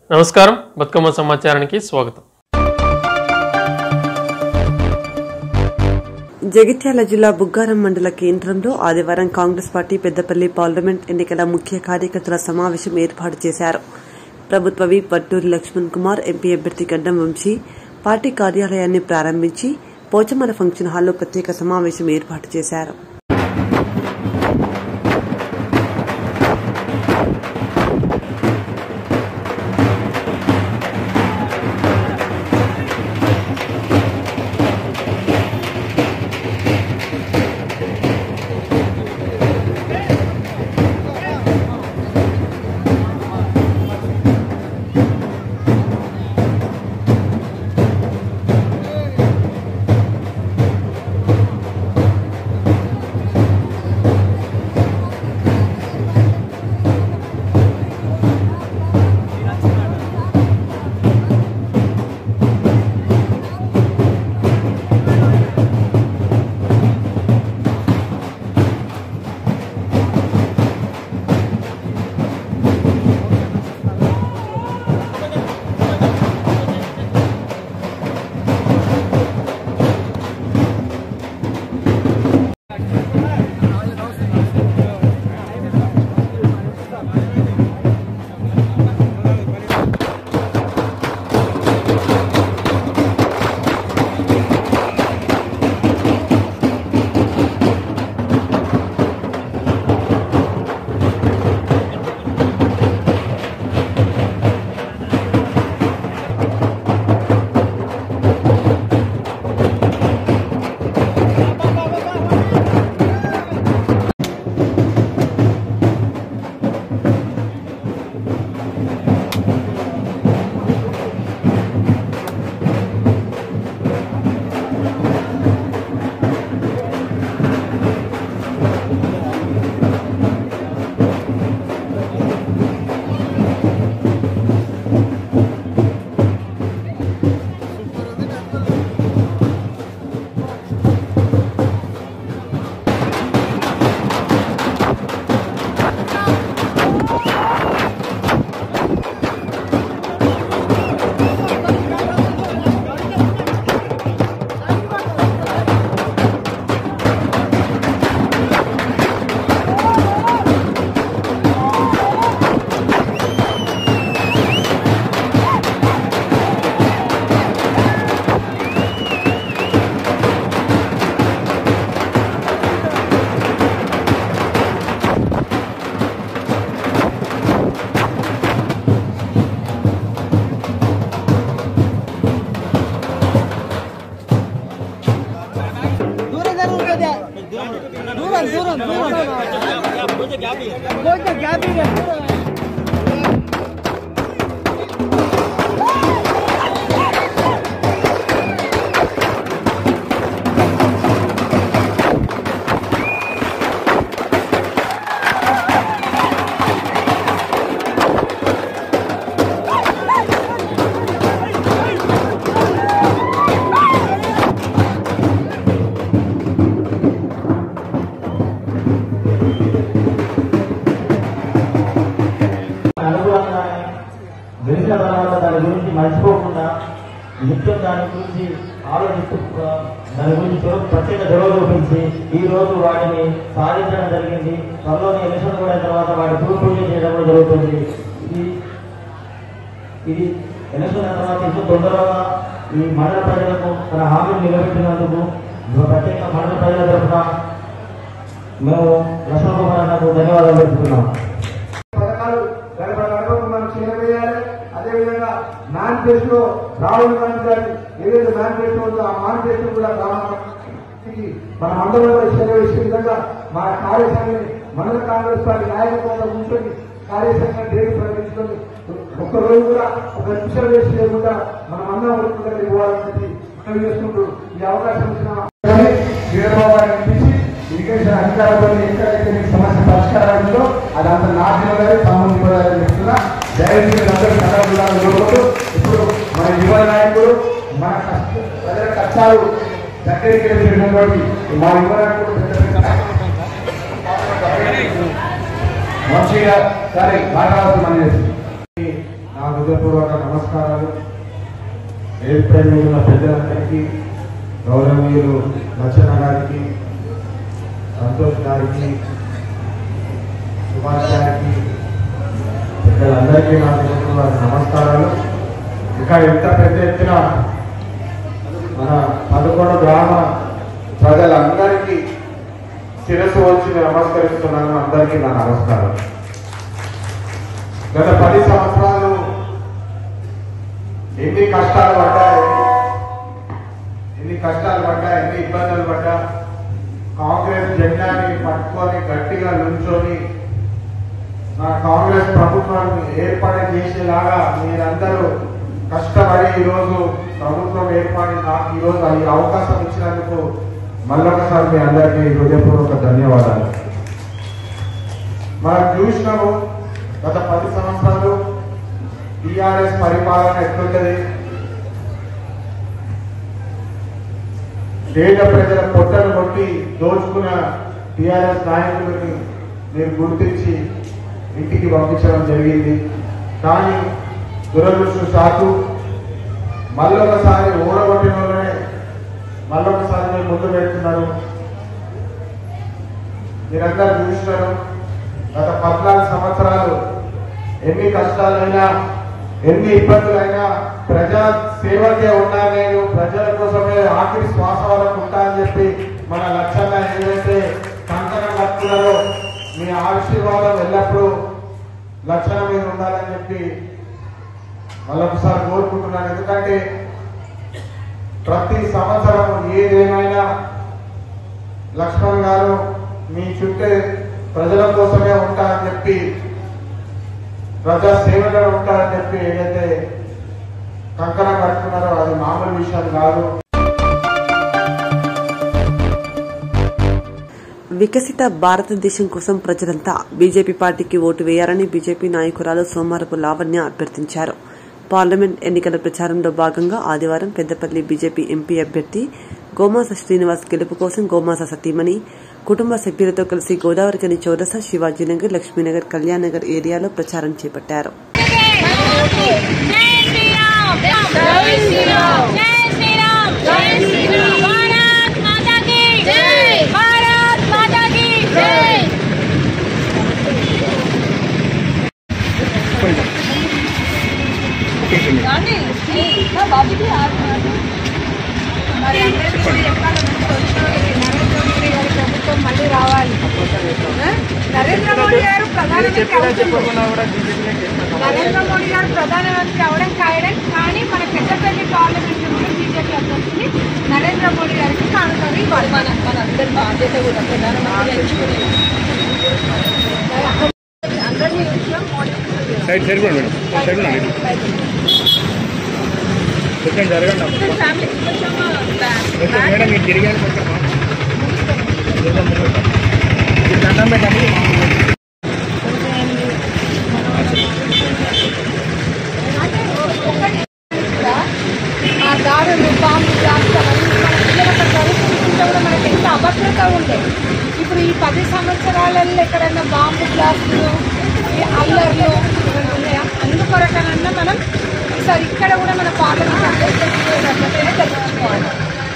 నమస్కారం బతుకమ్మ సమాచారానికి స్వాగతం జగిత్యాల జిల్లా బుగ్గారం మండల కేంద్రంలో ఆదివారం కాంగ్రెస్ పార్టీ పెద్దపల్లి పార్లమెంట్ ఎన్నికల ముఖ్య కార్యకర్తల సమావేశం ఏర్పాటు చేశారు ప్రభుత్వ విప్ వట్టూరి లక్ష్మణ్ కుమార్ ఎంపీ అభ్యర్థి గడ్డం వంశీ పార్టీ కార్యాలయాన్ని ప్రారంభించి పోచమల ఫంక్షన్ హాల్లో ప్రత్యేక సమావేశం ఏర్పాటు చేశారు దూరం జరుగు కదా దూరం దూరం దూరం కొంచెం గ్యాప్ ఇవ్వండి. అనుగుణంగానే గెలిచిన తర్వాత దాని గురించి మర్చిపోకుండా నిత్యం దాని గురించి ఆలోచిస్తూ ఆ, దాని గురించి చొరవ- ప్రత్యేక చొరవ చూపించి ఈ రోజు వాటిని సాధించడం జరిగింది త్వరలోనే ఎలక్షన్ కూడా అయిన తర్వాత వాటి పూర్తి చేయడం కూడా జరుగుతుంది ఇది ఇది ఎలక్షన్ అయిన తర్వాత ఇంత తొందరగా ఈ మండల ప్రజలకు తన హామీని నిలబెట్టినందుకు ప్రత్యేక మండల ప్రజల తరఫున మేము లక్ష్మణ కుమార్ అన్నకు ధన్యవాదాలు తెలుపుతున్నాం పథకాలు గడప గడపకు మనం చేరవేయాలి అదేవిధంగా మేనిఫెస్టో రాహుల్ గాంధీ గారి ఏదైతే మేనిఫెస్టో ఉందో ఆ మేనిఫెస్టో కూడా గ్రామానికి మన మండలంలో చేరవేసే విధంగా మన కార్యశాలని మండల కాంగ్రెస్ పార్టీ నాయకత్వంలో కూర్చొని కార్యశాల డేట్ ప్రకటించుకొని ఒక్క రోజు కూడా ఒక నిమిషం వేస్ట్ లేకుండా మనం అందరం వరకు ఇవ్వాలని చెప్పి మనం చేసుకుంటూ ఈ అవకాశం ఇచ్చిన చంద్రబాబు గారిని పిలిచి ఇరిగేషన్ అధికారులతో ఎక్కడైతే మీకు సమస్య పరిష్కారం ఉందో అదంతా నాశనం గారి సంబంధించాలని చెప్తున్నా దయచేసి అందరూ కళాకారులను కోరుకుంటూ ఇప్పుడు మన యువ నాయకుడు మన కష్ట ప్రజల కష్టాలు దగ్గరికి వెళ్ళినటువంటి మా యువ నాయకుడు పెద్ద పెద్ద మంచిగా సరే మాట్లాడుతున్నాను నాకు హృదయపూర్వక నమస్కారాలు ఏడుపై ఉన్న పెద్దలందరికీ గౌరవనీయులు లచ్చన్న గారికి సంతోష్ గారికి సుభాష్ గారికి పెద్దలందరికీ నా హృదయపూర్వక నమస్కారాలు ఇక్కడ ఇంత పెద్ద ఎత్తున మన పదకొండు గ్రామ ప్రజలందరికీ శిరస్సు వచ్చి నమస్కరిస్తున్నాను అందరికీ నా నమస్కారం గత పది సంవత్సరాలు ఎన్ని కష్టాలు పడ్డాయి ఎన్ని కష్టాలు పడ్డా ఎన్ని ఇబ్బందులు పడ్డా కాంగ్రెస్ జెండాని పట్టుకొని గట్టిగా నుంచొని నా కాంగ్రెస్ ప్రభుత్వాన్ని ఏర్పాటు చేసేలాగా మీరందరూ కష్టపడి ఈరోజు ప్రభుత్వం ఏర్పాటు నాకు ఈరోజు ఈ అవకాశం ఇచ్చినందుకు మళ్ళొకసారి మీ అందరికీ హృదయపూర్వక ధన్యవాదాలు మనం చూసినాము గత పది సంవత్సరాలు టిఆర్ఎస్ పరిపాలన ఎట్లుంటది పేద ప్రజల పొట్టలు కొట్టి దోచుకున్న టిఆర్ఎస్ నాయకులని మీరు గుర్తించి ఇంటికి పంపించడం జరిగింది కానీ దురదృష్టశాత్తు మళ్ళొకసారి ఓడగొట్టిన వాళ్ళనే మళ్ళొకసారి మీరు ముందు పెడుతున్నారు మీరందరూ చూసినారు గత పద్నాలుగు సంవత్సరాలు ఎన్ని కష్టాలైనా ఎన్ని ఇబ్బందులైనా ప్రజా సేవకే ఉన్నా నేను ప్రజల కోసమే ఆఖరి శ్వాస వరకు ఉంటా అని చెప్పి మన లక్ష్యంగా ఏదైతే కంకణం కట్టుకున్నారో మీ ఆశీర్వాదం ఎల్లప్పుడూ లక్షణం మీద ఉండాలని చెప్పి మళ్ళొకసారి కోరుకుంటున్నాను ఎందుకంటే ప్రతి సంవత్సరం ఏదేమైనా లక్ష్మణ్ గారు మీ చుట్టే ప్రజల కోసమే ఉంటారని చెప్పి ప్రజా సేవలో ఉంటారని చెప్పి ఏదైతే కంకణం కట్టుకున్నారో అది మామూలు విషయం కాదు వికసిత భారతదేశం కోసం ప్రజలంతా బీజేపీ పార్టీకి ఓటు వేయాలని బీజేపీ నాయకురాలు సోమవారపు లావణ్య అభ్యర్థించారు పార్లమెంట్ ఎన్నికల ప్రచారంలో భాగంగా ఆదివారం పెద్దపల్లి బీజేపీ ఎంపీ అభ్యర్థి గోమాస శ్రీనివాస్ గెలుపు కోసం గోమాస సతీమణి కుటుంబ సభ్యులతో కలిసి గోదావరికని చౌరస శివాజీనగర్ లక్ష్మీనగర్ కళ్యాణ్ నగర్ ఏరియాలో ప్రచారం చేపట్టారు జై శ్రీరామ్ జై శ్రీరామ్ జై శ్రీరామ్ జై శ్రీరామ్ భారత్ మాతా కీ జై భారత్ మాతా కీ జై మరి అందరికీ కూడా చెప్పాలి మంచి వచ్చిన నరేంద్ర మోడీ గారి ప్రభుత్వం మళ్ళీ రావాలి ఆ? నరేంద్ర మోడీ గారు ప్రధానమంత్రి అవుతున్నారు. నరేంద్ర మోడీ గారు ప్రధానమంత్రి అవడం ఖాయడం కానీ మన పెద్దపల్లి పార్లమెంట్ కూడా బీజేపీ అభ్యర్థిని నరేంద్ర మోడీ గారికి కానుకొని ఇవ్వాలి మన మనందరి బాధ్యత కూడా ప్రధానమంత్రి ఎంచుకునేది అందరినీ ఉంచాం మోడీ సైడ్ సైడ్ కూడా మేడం సైడ్ కూడా కొంచెం జరగండి అమ్మ. ఫ్యామిలీ కొంచెం కొంచెం మేడం మీరు తిరిగాను కొంచెం ఇది దండం పెట్టండి ఆ దాడులు బాంబు బ్లాస్ట్ అవన్నీ మన పిల్లలు అక్కడ చదువుకుంటుంటే కూడా మనకి ఎంత అభద్రత ఉండే ఇప్పుడు ఈ పది సంవత్సరాలలో ఎక్కడైనా బాంబు బ్లాస్టులు ఈ అల్లర్లు ఇవన్నీ ఉన్నాయా అందుకొరకనన్నా మనం ఈసారి ఇక్కడ కూడా మన పార్లమెంట్ అభ్యర్థులు తెలుసుకోవాలి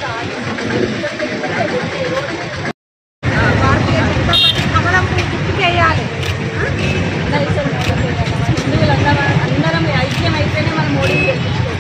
భారతీయ జనతా పార్టీ కమలం పువ్వు గుర్తుకేయాలి హిందువులందరం అందరం ఐక్యం అయితేనే మనం మోడీని గెలిపించుకోవాలి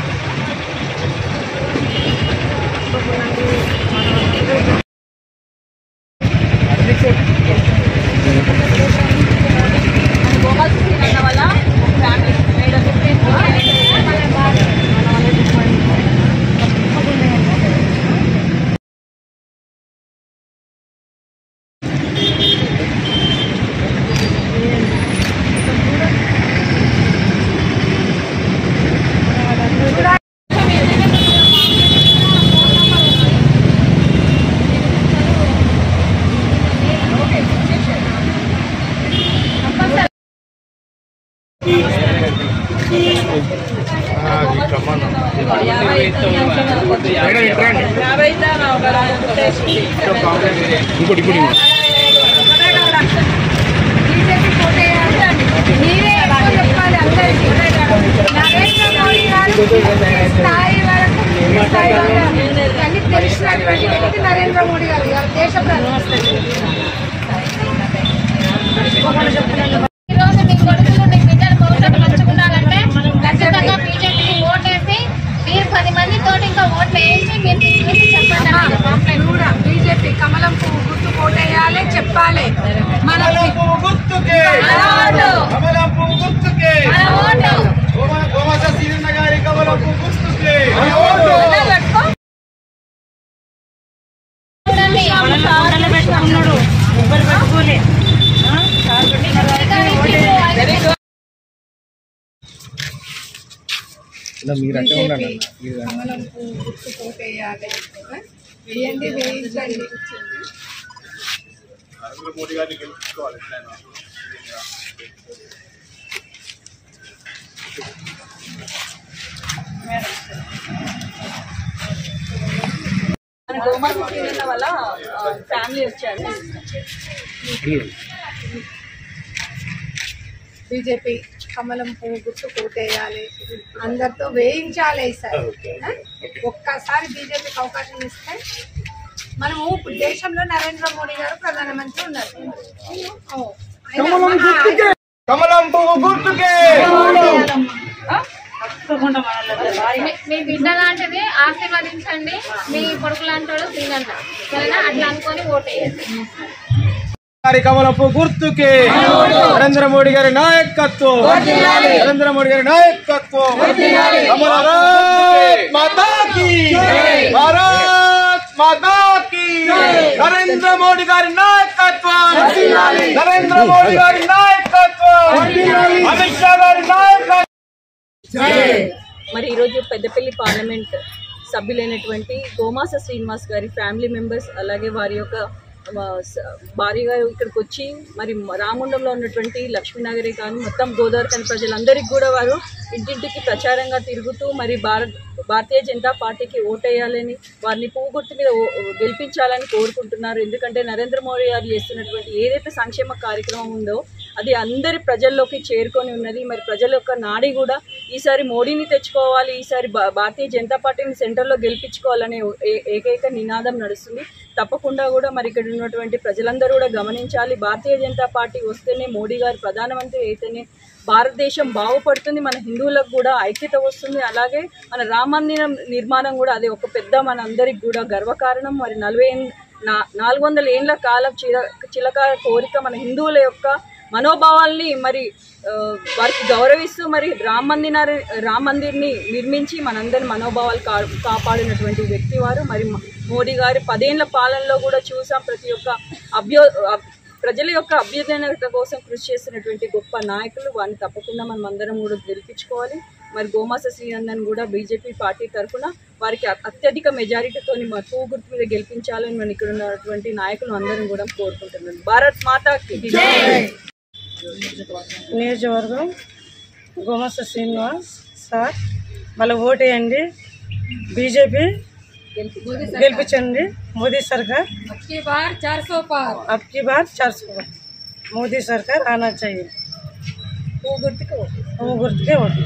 మేడం ఇట్రండి ఇంకోటి ఇంకోటి బీజేపీ కోటేయాలి మీరే ఎక్కువ చెప్పాలి అందరికీ ప్రెసిడెంట్ నరేంద్ర మోడీ గారు ఇవాళ దేశ ప్రధాని ఈ రోజు మీ కొడుకులు మీ బిడ్డలు భవిష్యత్తు మంచిగా ఉండాలంటే ఖచ్చితంగా బీజేపీకి ఓటేసి మీరు పది మంది తోటి ఇంకా ఓట్లు వేసి మీరు తీసుకొచ్చి చెప్పండి అన్నది కంప్లైంట్ కూడా బీజేపీ కమలం పువ్వు గుర్తు కోటేయాలి చెప్పాలి మన గుర్తుకే మన ఓటు కమలం పువ్వు గుర్తుకే మన ఓటు గోమాత సీరన్న గారి కమలం పువ్వు గుర్తుకే మన ఓటు ఇలా పట్టుకో. చూడండి. వెరీ గుడ్ మీరు అంటే ఉండండి మీరు కమలం పువ్వు గుర్తు కోటేయాలి ఆ? వేయండి వేయించండి మన గోమాత శ్రీరన్న వల్ల ఫ్యామిలీ వచ్చారు బీజేపీ కమలం పువ్వు గుర్తు కోటేయాలి అందరితో వేయించాలి సార్ ఒక్కసారి బీజేపీకి అవకాశం ఇస్తే మనము దేశంలో నరేంద్ర మోడీ గారు ప్రధానమంత్రి ఉన్నారు ఓ, ఆయన- కమలం పువ్వు గుర్తుకే మీ- మీ బిడ్డ లాంటిది ఆశీర్వదించండి మీ కొడుకు లాంటి తినండి సరేనా అట్లా అనుకొని ఓటేయండి గారి కమలం పువ్వు గుర్తుకే నరేంద్ర మోడీ గారి నాయకత్వం నరేంద్ర మోడీ గారి నాయకత్వం కమల భారత్ మాతా కీ భారత్ మాతా కీ నరేంద్ర మోడీ గారి నాయకత్వం నరేంద్ర మోడీ గారి నాయకత్వం అమిత్ షా గారి నాయకత్వం మరి ఈరోజు పెద్దపల్లి పార్లమెంట్ సభ్యులైనటువంటి గోమాస శ్రీనివాస్ గారి ఫ్యామిలీ మెంబర్స్ అలాగే వారి యొక్క ఆ, స- భార్య గారు ఇక్కడికి వచ్చి మరి రాముండంలో ఉన్నటువంటి లక్ష్మీనగరి కానీ మొత్తం గోదావరి కానీ ప్రజలందరికీ కూడా వారు ఇంటింటికి ప్రచారంగా తిరుగుతూ మరి భారత్ భారతీయ జనతా పార్టీకి ఓటేయాలని వారిని పువ్వు గుర్తు మీద ఓ- గెలిపించాలని కోరుకుంటున్నారు ఎందుకంటే నరేంద్ర మోడీ గారు చేస్తున్నటువంటి ఏదైతే సంక్షేమ కార్యక్రమం ఉందో అది అందరి ప్రజల్లోకి చేరుకొని ఉన్నది మరి ప్రజల యొక్క నాడి కూడా ఈసారి మోడీని తెచ్చుకోవాలి ఈసారి భా- భారతీయ జనతా పార్టీని సెంటర్లో గెలిపించుకోవాలనే ఏ- ఏకైక నినాదం నడుస్తుంది తప్పకుండా కూడా మరి ఇక్కడ ఉన్నటువంటి ప్రజలందరూ కూడా గమనించాలి భారతీయ జనతా పార్టీ వస్తేనే మోడీ గారు ప్రధానమంత్రి అయితేనే భారతదేశం బాగుపడుతుంది మన హిందువులకు కూడా ఐక్యత వస్తుంది అలాగే మన రామ మందిరం నిర్మాణం కూడా అది ఒక పెద్ద మన అందరికి కూడా గర్వకారణం మరి నలభై ఏం- నా నాలుగు వందల ఏండ్ల కాలం చిల చిలక కోరిక మన హిందువుల యొక్క మనోభావాల్ని మరి ఆ, వారికి గౌరవిస్తూ మరి రామ మందిర రామ మందిర్ని నిర్మించి మనందరి మనోభావాలు కా కాపాడినటువంటి వ్యక్తి వారు మరి మ- మోడీ గారి పదేళ్ల పాలనలో కూడా చూసాం ప్రతి ఒక్క అభ్యో అబ్- ప్రజల యొక్క అభ్యుదయత కోసం కృషి చేసినటువంటి గొప్ప నాయకులు వారిని తప్పకుండా మనం అందరం కూడా గెలిపించుకోవాలి మరి గోమాస శ్రీనందన్ కూడా బీజేపీ పార్టీ తరఫున వారికి అ- అత్యధిక మెజారిటీతో మా పువ్వు గుర్తు మీద గెలిపించాలని మనం ఇక్కడ ఉన్నటువంటి నాయకులు అందరం కూడా కోరుకుంటున్నాను భారత్ మాతాకి నియోజకవర్గం గోమస శ్రీనివాస్ సార్ మళ్ళీ ఓటేయండి బీజేపీ గెలిపించండి మోదీ సర్కార్ అబ్కి బార్ చార్ సో పార్ अब की बार चार सौ मोदी सरकार आना चाहिए పువ్వు గుర్తుకు ఓటు. वो गुर्त के वोट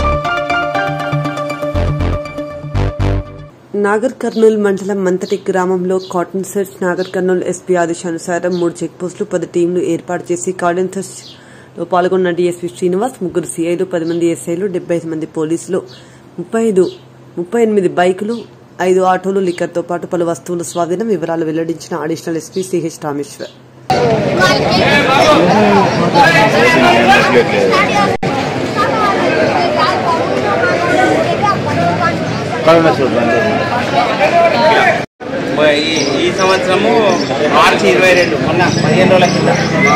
నాగర్ కర్నూల్ మండలం మంతటి గ్రామంలో cordon search Nagar Kurnool SP ఆదేశానుసారం మూడు చెక్ పోస్టులు పది టీంలు ఏర్పాటు చేసి కార్డన్ సెర్చ్ లో పాల్గొన్న డీఎస్పీ శ్రీనివాస్ ముగ్గురు సీఐలు పది మంది ఎస్ఐలు డెబ్బై ఐదు మంది పోలీసులు ముప్పై ఐదు ముప్పై ఎనిమిది బైకులు ఐదు ఆటోలు లిక్కర్తో పాటు పలు వస్తువులు స్వాధీనం వివరాలు వెల్లడించిన అడిషనల్ ఎస్పీ సిహెచ్ రామేశ్వర్ ఈ ఈ సంవత్సరము మార్చి ఇరవై రెండు మొన్న పదిహేను రోజుల కింద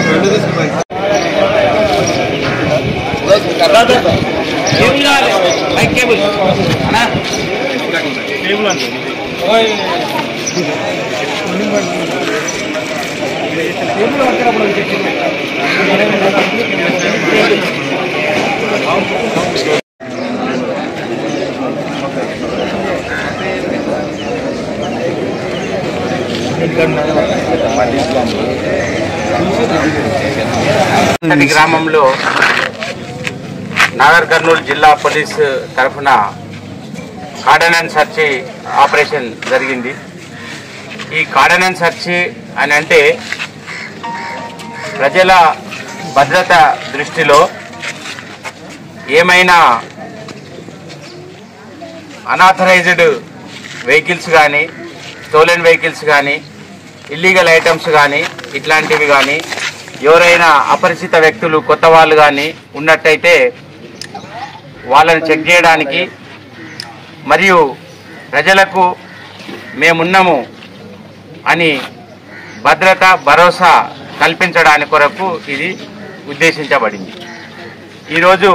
కేబుల్ కావాలి మైక్ కేబుల్ అన్నా కేబుల్ అంటే ఈ గ్రామంలో నాగర్ కర్నూలు జిల్లా పోలీస్ తరఫున కార్డన్ అండ్ సర్చ్ ఆపరేషన్ జరిగింది ఈ కార్డనెన్స్ సెర్చ్ అని అంటే ప్రజల భద్రత దృష్టిలో ఏమైనా అనాథరైజ్డ్ వెహికల్స్ కానీ స్టోలెన్ వెహికల్స్ కానీ ఇల్లీగల్ ఐటమ్స్ కానీ ఇట్లాంటివి కానీ ఎవరైనా అపరిచిత వ్యక్తులు కొత్త వాళ్ళు కానీ ఉన్నట్టయితే వాళ్ళని చెక్ చేయడానికి మరియు ప్రజలకు మేమున్నాము అని భద్రత భరోసా కల్పించడానికి కొరకు ఇది ఉద్దేశించబడింది ఈరోజు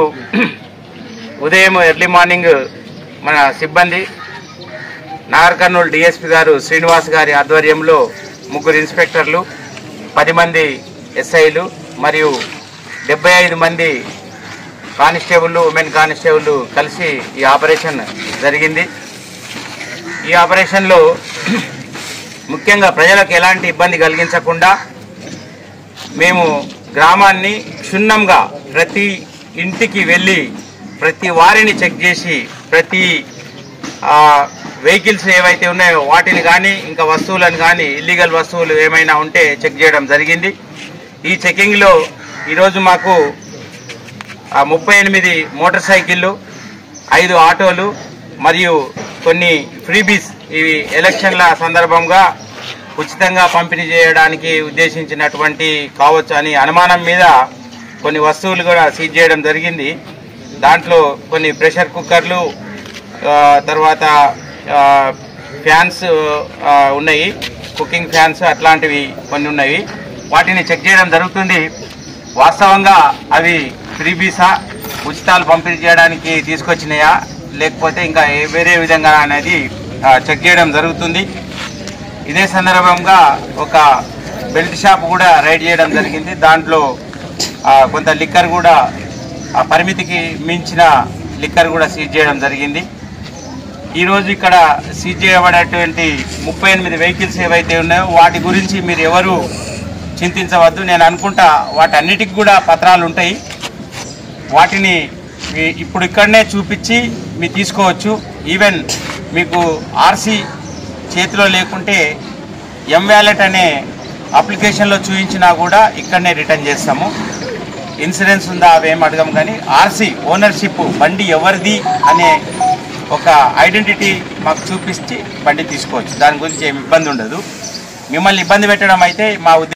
ఉదయం ఎర్లీ మార్నింగ్ మన సిబ్బంది నాగర్ కర్నూలు డిఎస్పి గారు శ్రీనివాస్ గారి ఆధ్వర్యంలో ముగ్గురు ఇన్స్పెక్టర్లు పది మంది ఎస్ఐలు మరియు డెబ్బై ఐదు మంది కానిస్టేబుల్ ఉమెన్ కానిస్టేబుల్ కలిసి ఈ ఆపరేషన్ జరిగింది ఈ ఆపరేషన్లో ముఖ్యంగా ప్రజలకు ఎలాంటి ఇబ్బంది కలిగించకుండా మేము గ్రామాన్ని క్షుణ్ణంగా ప్రతి ఇంటికి వెళ్ళి ప్రతి వారిని చెక్ చేసి ప్రతి ఆ, వెహికల్స్ ఏవైతే ఉన్నాయో వాటిని కానీ ఇంకా వస్తువులను కానీ ఇల్లీగల్ వస్తువులు ఏమైనా ఉంటే చెక్ చేయడం జరిగింది ఈ చెకింగ్లో ఈరోజు మాకు ఆ, ముప్పై ఎనిమిది మోటార్ సైకిళ్ళు ఐదు ఆటోలు మరియు కొన్ని ఫ్రీబీస్ ఇవి ఎలక్షన్ల సందర్భంగా ఉచితంగా పంపిణీ చేయడానికి ఉద్దేశించినటువంటి కావచ్చు అని అనుమానం మీద కొన్ని వస్తువులు కూడా సీజ్ చేయడం జరిగింది దాంట్లో కొన్ని ప్రెషర్ కుక్కర్లు ఆ, తర్వాత ఆ, ఫ్యాన్స్ ఆ, ఉన్నాయి కుకింగ్ ఫ్యాన్స్ అట్లాంటివి కొన్ని ఉన్నాయి వాటిని చెక్ చేయడం జరుగుతుంది వాస్తవంగా అవి ఫ్రీబీసా ఉచితాలు పంపిణీ చేయడానికి తీసుకొచ్చినాయా లేకపోతే ఇంకా ఏ- వేరే విధంగా అనేది ఆ, చెక్ చేయడం జరుగుతుంది ఇదే సందర్భంగా ఒక బెల్ట్ షాప్ కూడా రైడ్ చేయడం జరిగింది దాంట్లో ఆ, కొంత లిక్కర్ కూడా ఆ పరిమితికి మించిన లిక్కర్ కూడా సీజ్ చేయడం జరిగింది ఈరోజు ఇక్కడ సీజ్ చేయబడేటువంటి ముప్పై ఎనిమిది వెహికల్స్ ఏవైతే ఉన్నాయో వాటి గురించి మీరు ఎవరు చింతించవద్దు నేను అనుకుంటా వాటన్నిటికి కూడా పత్రాలు ఉంటాయి వాటిని మీ- ఇప్పుడు ఇక్కడనే చూపించి మీరు తీసుకోవచ్చు ఈవెన్ మీకు ఆర్సీ చేతిలో లేకుంటే ఎం వ్యాలెట్ అనే అప్లికేషన్లో చూపించినా కూడా ఇక్కడనే రిటర్న్ చేస్తాము ఇన్సూరెన్స్ ఉందా అవేం అడగం కానీ ఆర్సీ ఓనర్షిప్ బండి ఎవరిది అనే ఒక ఐడెంటిటీ మాకు చూపించి బండి తీసుకోవచ్చు దాని గురించి ఏమి ఇబ్బంది ఉండదు మిమ్మల్ని ఇబ్బంది పెట్టడం అయితే మా ఉద్దేశం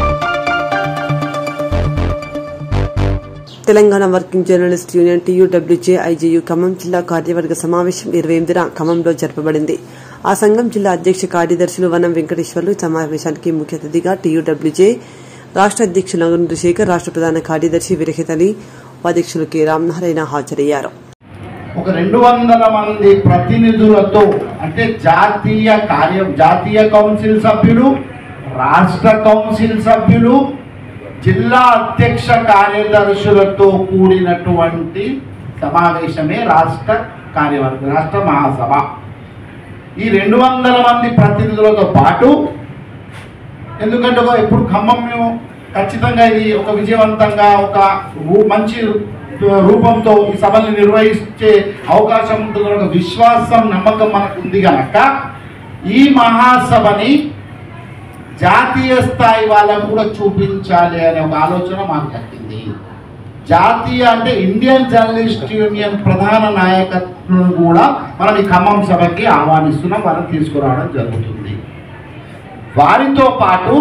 Telangana working journalist union TUWJ IJU Khammam జిల్లా కార్యవర్గ సమావేశం ఇరవై ఎనిమిదిన ఖమ్మంలో జరపబడింది ఆ సంఘం జిల్లా అధ్యక్ష కార్యదర్శులు వనం వెంకటేశ్వర్లు ఈ సమావేశానికి ముఖ్య అతిథిగా టీయూడబ్ల్యూజే రాష్ట అధ్యక్షులు నగరు శేఖర్ రాష్ట ప్రధాన కార్యదర్శి విరహిత్ అలీ ఉపాధ్యక్షులు కె రామనారాయణ హాజరయ్యారు ఒక రెండు వందల మంది ప్రతినిధులతో అంటే జాతీయ కార్య జాతీయ కౌన్సిల్ సభ్యులు రాష్ట్ర కౌన్సిల్ సభ్యులు జిల్లా అధ్యక్ష కార్యదర్శులతో కూడినటువంటి సమావేశమే రాష్ట్ర కార్యవర్గ రాష్ట్ర మహాసభ ఈ రెండు వందల మంది ప్రతినిధులతో పాటు ఎందుకంటే ఒక ఎప్పుడు ఖమ్మం మేము ఖచ్చితంగా ఇది ఒక విజయవంతంగా ఒక రూ- మంచి రూపంతో ఈ సభల్ని నిర్వహించే అవకాశం ఉంటుందని ఒక విశ్వాసం నమ్మకం మనకు ఉంది కనుక ఈ మహాసభని జాతీయ స్థాయి వాళ్ళకు కూడా చూపించాలి అనే ఒక ఆలోచన మాకు కలిగింది జాతీయ అంటే ఇండియన్ జర్నలిస్ట్ యూనియన్ ప్రధాన నాయకత్వం కూడా మనం ఈ ఖమ్మం సభకి ఆహ్వానిస్తున్నాం వారిని తీసుకురావడం జరుగుతుంది వారితో పాటు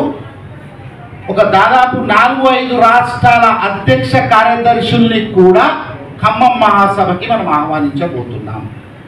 ఒక దాదాపు నాలుగు ఐదు రాష్ట్రాల అధ్యక్ష కార్యదర్శుల్ని కూడా ఖమ్మం మహాసభకి మనం ఆహ్వానించబోతున్నాం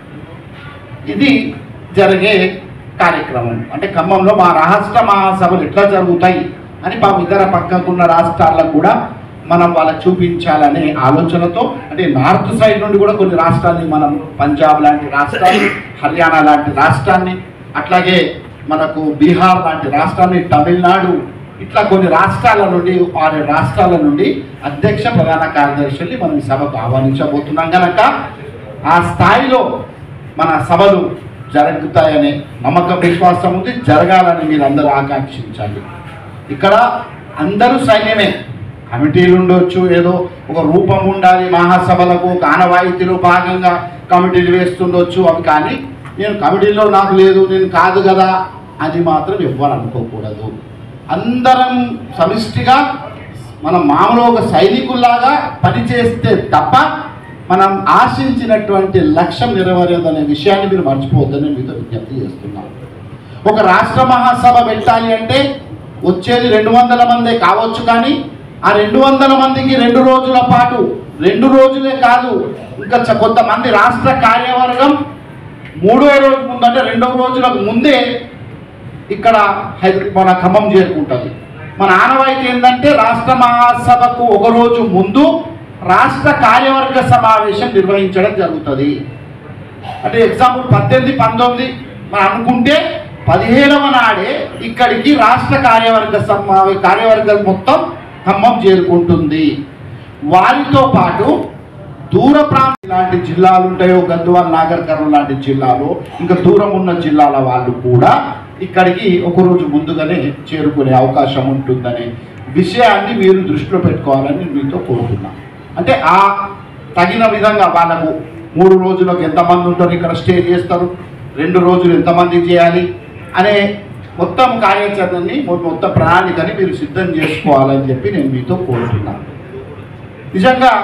ఇది జరిగే కార్యక్రమం అంటే ఖమ్మంలో మా రాష్ట్ర మహాసభలు ఎట్లా జరుగుతాయి అని మా ఇతర పక్కకున్న రాష్ట్రాలకు కూడా మనం వాళ్ళకి చూపించాలనే ఆలోచనతో అంటే నార్త్ సైడ్ నుండి కూడా కొన్ని రాష్ట్రాన్ని మనం పంజాబ్ లాంటి రాష్ట్రాన్ని హర్యానా లాంటి రాష్ట్రాన్ని అట్లాగే మనకు బీహార్ లాంటి రాష్ట్రాన్ని తమిళనాడు ఇట్లా కొన్ని రాష్ట్రాల నుండి ఆరు రాష్ట్రాల నుండి అధ్యక్ష ప్రధాన కార్యదర్శుల్ని మనం ఈ సభకు ఆహ్వానించబోతున్నాం కనుక ఆ స్థాయిలో మన సభలు జరుగుతాయనే నమ్మకం విశ్వాసం ఉంది జరగాలని మీరు అందరూ ఆకాంక్షించాలి ఇక్కడ అందరూ సైన్యమే కమిటీలు ఉండొచ్చు ఏదో ఒక రూపం ఉండాలి మహాసభలకు ఒక ఆనవాయితీలో భాగంగా కమిటీలు వేస్తుండొచ్చు అవి కానీ నేను కమిటీలో నాకు లేదు నేను కాదు కదా అది మాత్రం ఎవ్వరు అనుకోకూడదు అందరం సమిష్టిగా మనం మామూలు ఒక సైనికుల్లాగా పనిచేస్తే తప్ప మనం ఆశించినటువంటి లక్ష్యం నెరవేరదనే విషయాన్ని మీరు మర్చిపోవద్దని మీతో విజ్ఞప్తి చేస్తున్నాను ఒక రాష్ట్ర మహాసభ పెట్టాలి అంటే వచ్చేది రెండు వందల మందే కావచ్చు కానీ ఆ రెండు వందల మందికి రెండు రోజుల పాటు రెండు రోజులే కాదు ఇంకా చ- కొంతమంది రాష్ట్ర కార్యవర్గం మూడో రోజు ముందు అంటే రెండో రోజులకు ముందే ఇక్కడ హైదరా మన ఖమ్మం చేరుకుంటుంది మన ఆనవాయితీ ఏంటంటే రాష్ట్ర మహాసభకు ఒక రోజు ముందు రాష్ట్ర కార్యవర్గ సమావేశం నిర్వహించడం జరుగుతుంది అంటే ఎగ్జాంపుల్ పద్దెనిమిది పంతొమ్మిది మనం అనుకుంటే పదిహేడవ నాడే ఇక్కడికి రాష్ట్ర కార్యవర్గ సమావే కార్యవర్గం మొత్తం ఖమ్మం చేరుకుంటుంది వారితో పాటు దూర ప్రాంతం లాంటి జిల్లాలు ఉంటాయో గద్వాల్ నాగర్ కర్నూలు లాంటి జిల్లాలో ఇంకా దూరం ఉన్న జిల్లాల వాళ్ళు కూడా ఇక్కడికి ఒక రోజు ముందుగానే చేరుకునే అవకాశం ఉంటుందనే విషయాన్ని మీరు దృష్టిలో పెట్టుకోవాలని నేను మీతో కోరుతున్నాను అంటే ఆ తగిన విధంగా వాళ్ళకు మూడు రోజులకు ఎంతమంది ఉంటారు ఇక్కడ స్టే చేస్తారు రెండు రోజులు ఎంతమంది చేయాలి అనే మొత్తం కార్యాచరణని మొ- మొత్తం ప్రణాళికని మీరు సిద్ధం చేసుకోవాలని చెప్పి నేను మీతో కోరుతున్నాను నిజంగా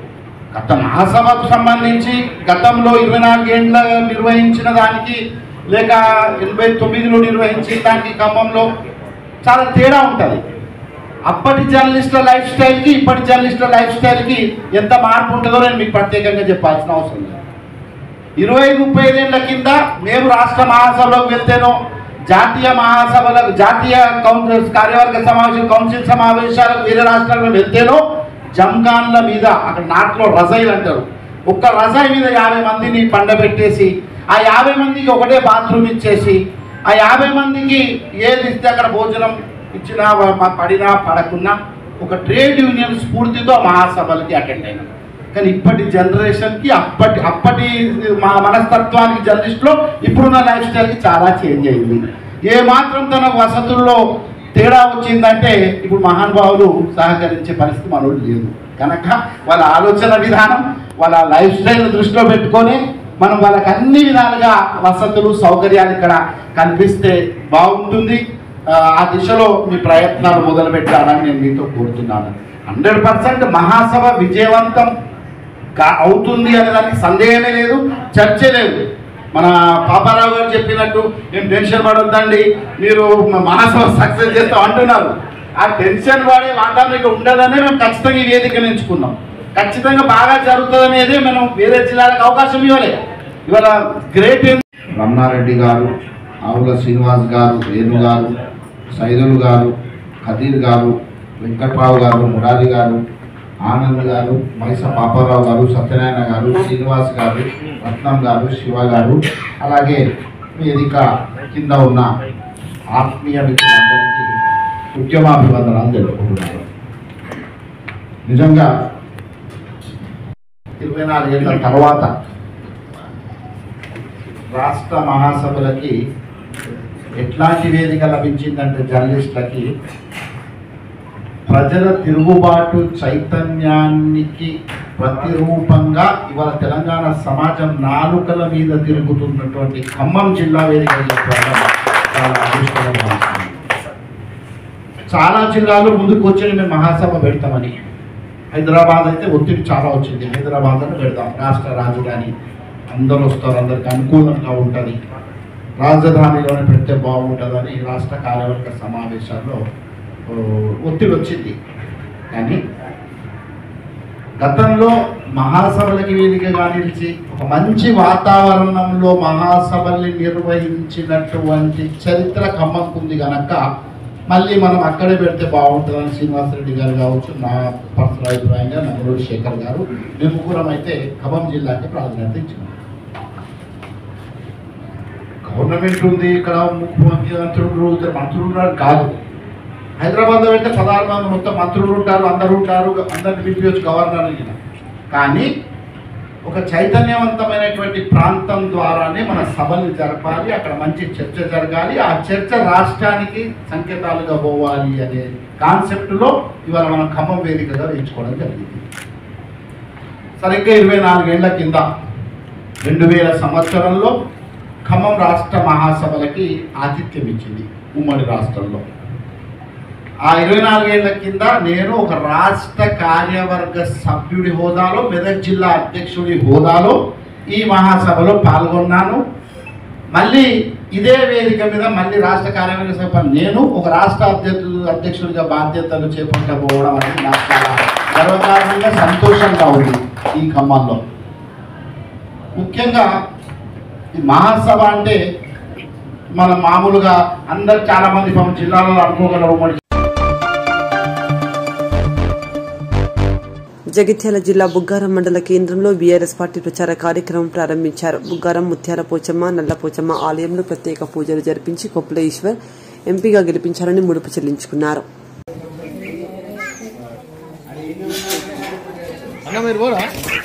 గత మహాసభకు సంబంధించి గతంలో ఇరవై నాలుగేండ్ల నిర్వహించిన దానికి లేక ఎనభై తొమ్మిదిలో నిర్వహించిన దానికి ఖమ్మంలో చాలా తేడా ఉంటుంది అప్పటి జర్నలిస్టుల లైఫ్ స్టైల్కి ఇప్పటి జర్నలిస్టుల లైఫ్ స్టైల్కి ఎంత మార్పు ఉంటుందో నేను మీకు ప్రత్యేకంగా చెప్పాల్సిన అవసరం లేదు ఇరవై ముప్పై ఐదేళ్ల కింద మేము రాష్ట్ర మహాసభలోకి వెళ్తేనో జాతీయ మహాసభలకు జాతీయ కౌన్సిల్ కార్యవర్గ సమావేశం కౌన్సిల్ సమావేశాలకు వేరే రాష్ట్రాలకు వెళ్తేనో జంగాన్ల మీద అక్కడ నాట్లో రజైలు అంటారు ఒక్క రజాయి మీద యాభై మందిని పండబెట్టేసి ఆ యాభై మందికి ఒకటే బాత్రూమ్ ఇచ్చేసి ఆ యాభై మందికి ఏది ఇస్తే అక్కడ భోజనం ఇచ్చినా వా- మా పడినా పడకున్నా ఒక ట్రేడ్ యూనియన్ స్ఫూర్తితో మహాసభలకి అటెండ్ అయినాం కానీ ఇప్పటి జనరేషన్కి అప్పటి అప్పటి మా మనస్తత్వానికి జర్నలిస్ట్లో ఇప్పుడున్న లైఫ్ స్టైల్కి చాలా చేంజ్ అయింది ఏ మాత్రం తన వసతుల్లో తేడా వచ్చిందంటే ఇప్పుడు మహానుభావులు సహకరించే పరిస్థితి మనోడు లేదు కనుక వాళ్ళ ఆలోచన విధానం వాళ్ళ లైఫ్ స్టైల్ దృష్టిలో పెట్టుకొని మనం వాళ్ళకి అన్ని విధాలుగా వసతులు సౌకర్యాలు ఇక్కడ కల్పిస్తే బాగుంటుంది ఆ, ఆ దిశలో మీ ప్రయత్నాలు మొదలు పెట్టాలని నేను మీతో కోరుతున్నాను హండ్రెడ్ పర్సెంట్ మహాసభ విజయవంతం కా- అవుతుంది అనే దానికి సందేహమే లేదు చర్చే లేదు మన పాపారావు గారు చెప్పినట్టు మేము టెన్షన్ పడొద్దండి మీరు మ- మహాసభ సక్సెస్ చేస్తాం అంటున్నారు ఆ టెన్షన్ పడే వాతావరణం ఇక్కడ ఉండదనే మేము ఖచ్చితంగా ఈ వేదికను ఎంచుకున్నాం ఖచ్చితంగా బాగా జరుగుతుంది అనేది మనం వేరే జిల్లాలకు అవకాశం ఇవ్వలేదు ఇవాళ గ్రేట్ రమణారెడ్డి గారు ఆవుల శ్రీనివాస్ గారు వేణు గారు సైదులు గారు ఖదీర్ గారు వెంకట్రావు గారు మురారి గారు ఆనంద్ గారు మైస పాపారావు గారు సత్యనారాయణ గారు శ్రీనివాస్ గారు రత్నం గారు శివ గారు అలాగే వేదిక కింద ఉన్న ఆత్మీయ మిత్రులందరికీ ఉద్యమాభివందనాలు తెలుపుకుంటున్నారు నిజంగా ఇరవై నాలుగేళ్ల తర్వాత రాష్ట్ర మహాసభలకి ఎట్లాంటి వేదిక లభించిందంటే జర్నలిస్టులకి ప్రజల తిరుగుబాటు చైతన్యానికి ప్రతిరూపంగా ఇవాళ తెలంగాణ సమాజం నాలుకల మీద తిరుగుతున్నటువంటి ఖమ్మం జిల్లా వేదిక చెప్పడం చాలా అదృష్టంగా భావిస్తున్నాను. చాలా జిల్లాలు ముందుకు వచ్చి మేము మహాసభ పెడతామని హైదరాబాద్ అయితే ఒత్తిడి చాలా వచ్చింది హైదరాబాద్ అని పెడతాం రాష్ట్ర రాజధాని అందరూ వస్తారు అందరికి అనుకూలంగా ఉంటుంది రాజధానిలోనే పెడితే బాగుంటుందని రాష్ట్ర కార్యవర్గ సమావేశాల్లో ఓ, ఒత్తిడి వచ్చింది కానీ గతంలో మహాసభలకి వేదికగా నిలిచి ఒక మంచి వాతావరణంలో మహాసభల్ని నిర్వహించినటువంటి చరిత్ర ఖమ్మంకుంది గనక మళ్ళీ మనం అక్కడే పెడితే బాగుంటుందని శ్రీనివాసరెడ్డి గారు కావచ్చు నా పర్సనల్ అభిప్రాయంగా నంగరూరి శేఖర్ గారు మేము ముగ్గురం అయితే ఖమ్మం జిల్లాకి ప్రాధాన్యత ఇచ్చినాం గవర్నమెంట్ ఉంది ఇక్కడ ముఖ్యమంత్రులు ఇద్దరు మంత్రులు ఉన్నారు కాదు హైదరాబాద్లో వెళ్తే పదహారు మంది మొత్తం మంత్రులు ఉంటారు అందరూ ఉంటారు అందరిని పిలిపించచ్చు గవర్నర్ అని. కానీ ఒక చైతన్యవంతమైనటువంటి ప్రాంతం ద్వారానే మన సభలు జరపాలి అక్కడ మంచి చర్చ జరగాలి ఆ చర్చ రాష్ట్రానికి సంకేతాలుగా పోవాలి అనే కాన్సెప్ట్లో ఇవాళ మనం ఖమ్మం వేదికగా ఎంచుకోవడం జరిగింది సరిగ్గా ఇరవై నాలుగేళ్ల కింద రెండు వేల సంవత్సరంలో ఖమ్మం రాష్ట్ర మహాసభలకి ఆతిథ్యం ఇచ్చింది ఉమ్మడి రాష్ట్రంలో ఆ ఇరవై నాలుగేళ్ల కింద నేను ఒక రాష్ట్ర కార్యవర్గ సభ్యుడి హోదాలో మెదక్ జిల్లా అధ్యక్షుడి హోదాలో ఈ మహాసభలో పాల్గొన్నాను మళ్ళీ ఇదే వేదిక మీద మళ్ళీ రాష్ట్ర కార్యవర్గ సభ నేను ఒక రాష్ట్ర అధ్యక్షుడు అధ్యక్షుడిగా బాధ్యతలు చేపట్టకపోవడం అనేది నాకు చాలా గర్వకారణంగా సంతోషంగా ఉంది ఈ ఖమ్మంలో ముఖ్యంగా ఈ మహాసభ అంటే మన మామూలుగా అందరు చాలా మంది పాపం జిల్లాలలో అనుకోగలరు ఉమ్మడి జగిత్యాల జిల్లా బుగ్గారం మండల కేంద్రంలో బీఆర్ఎస్ పార్టీ ప్రచార కార్యక్రమం ప్రారంభించారు బుగ్గారం ముత్యాల పోచమ్మ నల్ల పోచమ్మ ఆలయంలో ప్రత్యేక పూజలు జరిపించి కొప్పుల ఈశ్వర్ ఎంపీగా గెలిపించాలని ముడుపు చెల్లించుకున్నారు అన్న మీరు పోరా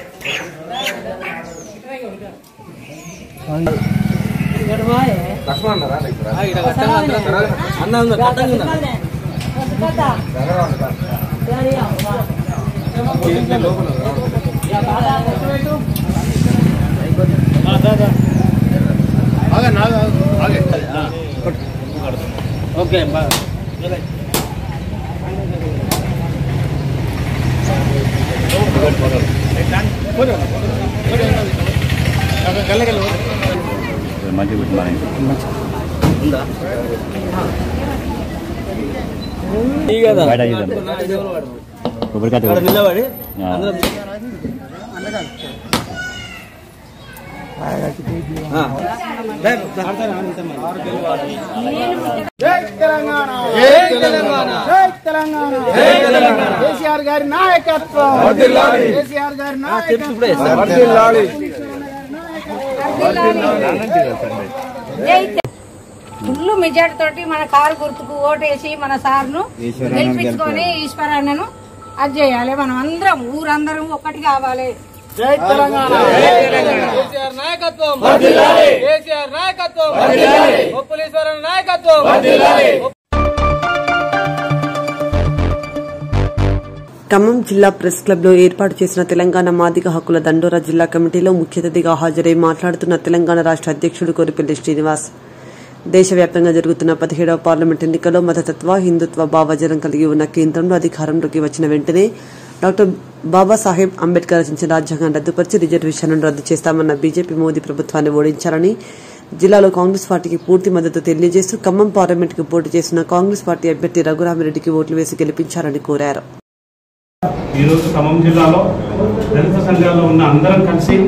లక్ష్మణ్ అన్న అన్న కట్టంగా ఓకే నిలబడి అందరం జై తెలంగాణ జై తెలంగాణ జై తెలంగాణ జై తెలంగాణ కేసీఆర్ గారి నాయకత్వం వర్ధిల్లాలి. కేసీఆర్ గారి వర్ధిల్లాలి. ఫుల్ మెజార్టీ తోటి మన కారు గుర్తుకు ఓటేసి మన సార్ను ఈశ్వరన్నను గెలిపించుకొని ఈశ్వరన్నను అది చేయాలి మనం అందరం ఊరందరం ఒక్కటి కావాలి జై తెలంగాణ కేసీఆర్ నాయకత్వం వర్ధిల్లాలి. కేసీఆర్ నాయకత్వం వర్ధిల్లాలి. ఒప్పులీశ్వరన్ నాయకత్వం వర్ధిల్లాలి. ఖమ్మం జిల్లా ప్రెస్ క్లబ్ లో ఏర్పాటు చేసిన తెలంగాణ మాదిగ హక్కుల దండోరా జిల్లా కమిటీలో ముఖ్య అతిథిగా హాజరై మాట్లాడుతున్న తెలంగాణ రాష్ట్ర అధ్యక్షుడు కోరిపల్లి శ్రీనివాస్ దేశవ్యాప్తంగా జరుగుతున్న పదిహేడవ పార్లమెంట్ ఎన్నికల్లో మతతత్వ హిందుత్వ భావజనం కలిగి ఉన్న కేంద్రంలో అధికారంలోకి వచ్చిన వెంటనే డాక్టర్ బాబాసాహెబ్ అంబేద్కర్ రచించిన రాజ్యాంగాన్ని రద్దుపరిచి రిజర్వేషన్లను రద్దు చేస్తామన్న బీజేపీ మోదీ ప్రభుత్వాన్ని ఓడించాలని జిల్లాలో కాంగ్రెస్ పార్టీకి పూర్తి మద్దతు తెలియజేస్తూ ఖమ్మం పార్లమెంటుకు పోటీ చేస్తున్న కాంగ్రెస్ పార్టీ అభ్యర్థి రఘురామిరెడ్డికి ఓట్లు వేసి గెలిపించాలని కోరారు ఈరోజు ఖమ్మం జిల్లాలో దళిత సంఘాల్లో ఉన్న అందరం కలిసి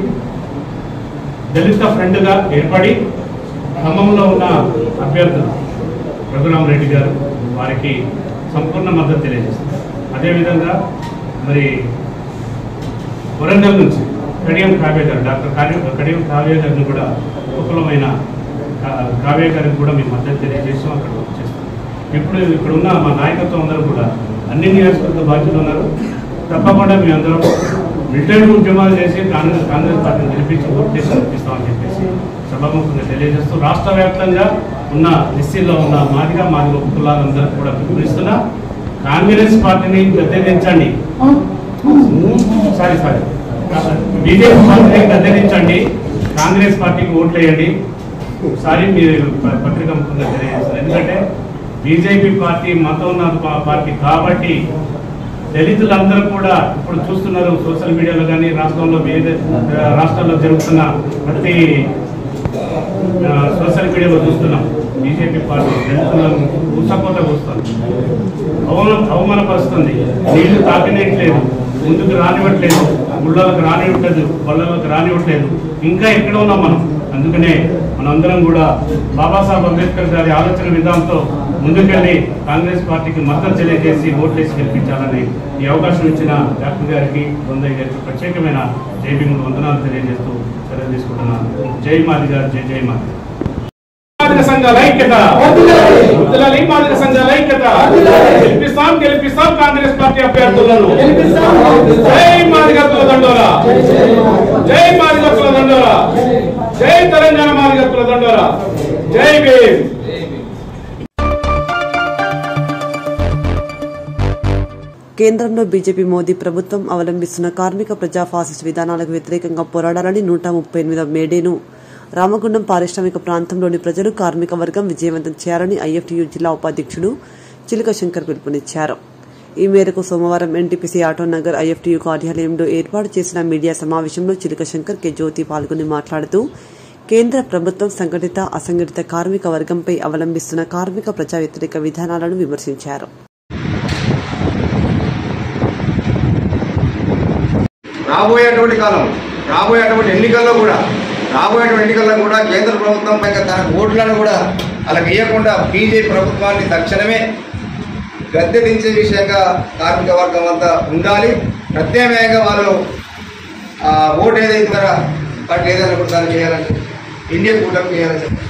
దళిత ఫ్రెండ్గా ఏర్పడి ఖమ్మంలో ఉన్న అభ్యర్థులు రఘురామరెడ్డి గారు వారికి సంపూర్ణ మద్దతు తెలియజేస్తారు అదేవిధంగా మరి వరంగల్ నుంచి కడియం కావ్య గారు డాక్టర్ కార్య కడియం కావ్య గారిని కూడా ఉపకులమైన కా- కావ్య గారికి కూడా మేము మద్దతు తెలియజేసాం అక్కడ చేస్తాం ఇప్పుడు ఇక్కడ ఉన్న మా నాయకత్వం అందరూ కూడా అన్ని నియోజకవర్గ బాధ్యులు ఉన్నారు తప్పకుండా మీ అందరం మిలిటరీ ఉద్యమాలు చేసి కాంగ్రెస్ కాంగ్రెస్ పార్టీని గెలిపించి ఓటు చేసి గెలిపిస్తామని చెప్పేసి సభాముఖంగా తెలియజేస్తూ రాష్ట్ర వ్యాప్తంగా ఉన్న ఎస్సీలో ఉన్న మాదిగా మాదిగ కులాలందరూ కూడా పిలుపునిస్తున్నా కాంగ్రెస్ పార్టీని గద్దెదించండి సారీ సారీ బీజేపీ పార్టీని గద్దెదించండి కాంగ్రెస్ పార్టీకి ఓట్లు వేయండి ఒకసారి మీరు ప- పత్రిక ముఖంగా తెలియజేస్తారు ఎందుకంటే బీజేపీ పార్టీ మతోన్నత పా- పార్టీ కాబట్టి దళితులందరూ కూడా ఇప్పుడు చూస్తున్నారు సోషల్ మీడియాలో కానీ రాష్ట్రంలో వేరే ఆ, రాష్ట్రాల్లో జరుగుతున్న ప్రతి ఆ, సోషల్ మీడియాలో చూస్తున్నాం బీజేపీ పార్టీ దళితులను ఉసపోత కూస్తుంది అవమాన అవమానపరుస్తుంది నీళ్లు తాకినట్లేదు ముందుకు రానివ్వట్లేదు గుళ్ళలకు రానివ్వట్లేదు బళ్ళలకు రానివ్వట్లేదు ఇంకా ఎక్కడ ఉన్నాం మనం అందుకనే మనందరం కూడా బాబాసాహెబ్ అంబేద్కర్ గారి ఆలోచన విధానంతో ముందుకెళ్ళి కాంగ్రెస్ పార్టీకి మద్దతు తెలియజేసి ఓట్లేసి గెలిపించాలని ఈ అవకాశం ఇచ్చిన డాక్టర్ గారికి బృందయ్య గారికి ప్రత్యేకమైన జై భీములు వందనాలు తెలియజేస్తూ సెలవు తీసుకుంటున్నాను జై మాది గారు జై జై మాది మాదిక సంఘాల ఐక్యత వద్దులాలి మాదిక సంఘాల ఐక్యత గెలిపిస్తాం గెలిపిస్తాం కాంగ్రెస్ పార్టీ అభ్యర్థులను జై మాదిగత్తుల దండోరా జై మాదిగత్తుల దండోరా జై తెలంగాణ మాదిగత్తుల దండోరా జై భీమ్ కేంద్రంలో బీజేపీ మోదీ ప్రభుత్వం అవలంబిస్తున్న కార్మిక ప్రజా ఫాసిస్ట్ విధానాలకు వ్యతిరేకంగా పోరాడాలని నూట ముప్పై ఎనిమిదవ మేడేను రామగుండం పారిశ్రామిక ప్రాంతంలోని ప్రజలు కార్మిక వర్గం విజయవంతం చేయాలని ఐఎఫ్టీయూ జిల్లా ఉపాధ్యక్షుడు చిలుక శంకర్ పిలుపునిచ్చారు ఈ మేరకు సోమవారం ఎన్టీపీసీ ఆటోనగర్ ఐఎఫ్టీయూ కార్యాలయంలో ఏర్పాటు చేసిన మీడియా సమావేశంలో చిలుక శంకర్ కె జ్యోతి పాల్గొని మాట్లాడుతూ కేంద్ర ప్రభుత్వం సంఘటిత అసంఘటిత కార్మిక వర్గంపై అవలంబిస్తున్న కార్మిక ప్రజా వ్యతిరేక విధానాలను విమర్శించారు రాబోయేటువంటి కాలం రాబోయేటువంటి ఎన్నికల్లో కూడా రాబోయేటువంటి ఎన్నికల్లో కూడా కేంద్ర ప్రభుత్వం పైన తన ఓట్లను కూడా అలా వేయకుండా బీజేపీ ప్రభుత్వాన్ని తక్షణమే గద్దె దించే విషయంగా కార్మిక వర్గం అంతా ఉండాలి ప్రత్యామ్నాయంగా వాళ్ళు ఆ ఓటు ఏదైతే కదా వాటి ఏదైనా కూడా దాన్ని చేయాలని ఇండియా కూటమి చేయాలని చెప్పి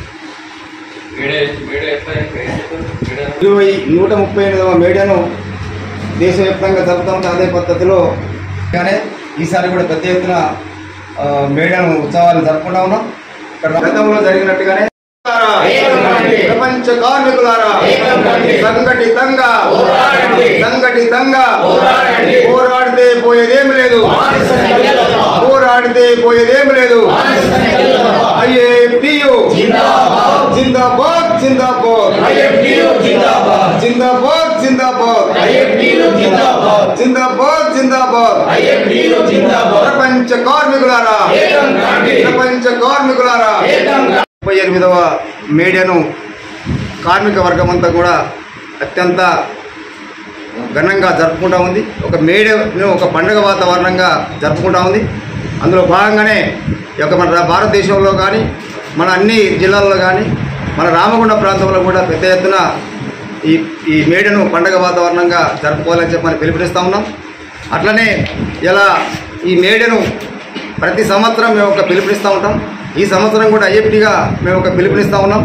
ఇరవై నూట ముప్పై ఎనిమిదవ మేడను దేశవ్యాప్తంగా జరుపుతాం అదే పద్ధతిలో కానీ ఈసారి కూడా పెద్ద ఎత్తున ఆ, మేడను ఉత్సవాలు జరుపుకుంటా ఉన్నాం ఇక్కడ గతంలో జరిగినట్టుగానే ప్రపంచ కార్మికులారా సంఘటితంగా సంఘటితంగా పోరాడితే పోయేదేం లేదు పోరాడితే పోయేదేం లేదు ఐఏపియు జిందాబాద్ జిందాబాద్ జిందాబాద్ జిందాబాద్ జిందాబాద్ జిందాబాద్ ప్రపంచ కార్మికులారా ప్రపంచ కార్మికులారా ముప్పై ఎనిమిదవ మేడను కార్మిక వర్గం అంతా కూడా అత్యంత ఘనంగా జరుపుకుంటా ఉంది ఒక మేడను ఒక పండుగ వాతావరణంగా జరుపుకుంటా ఉంది అందులో భాగంగానే ఈ యొక్క మన భారతదేశంలో కానీ మన అన్ని జిల్లాల్లో కానీ మన రామగుండ ప్రాంతంలో కూడా పెద్ద ఎత్తున ఈ ఈ మేడను పండగ వాతావరణంగా జరుపుకోవాలని చెప్పని పిలుపునిస్తూ ఉన్నాం అట్లనే ఇలా ఈ మేడను ప్రతి సంవత్సరం మేము ఒక పిలుపునిస్తూ ఉంటాం ఈ సంవత్సరం కూడా ఐఎఫ్టీగా మేము ఒక పిలుపునిస్తూ ఉన్నాం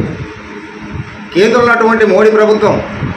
కేంద్రంలో ఉన్నటువంటి మోడీ ప్రభుత్వం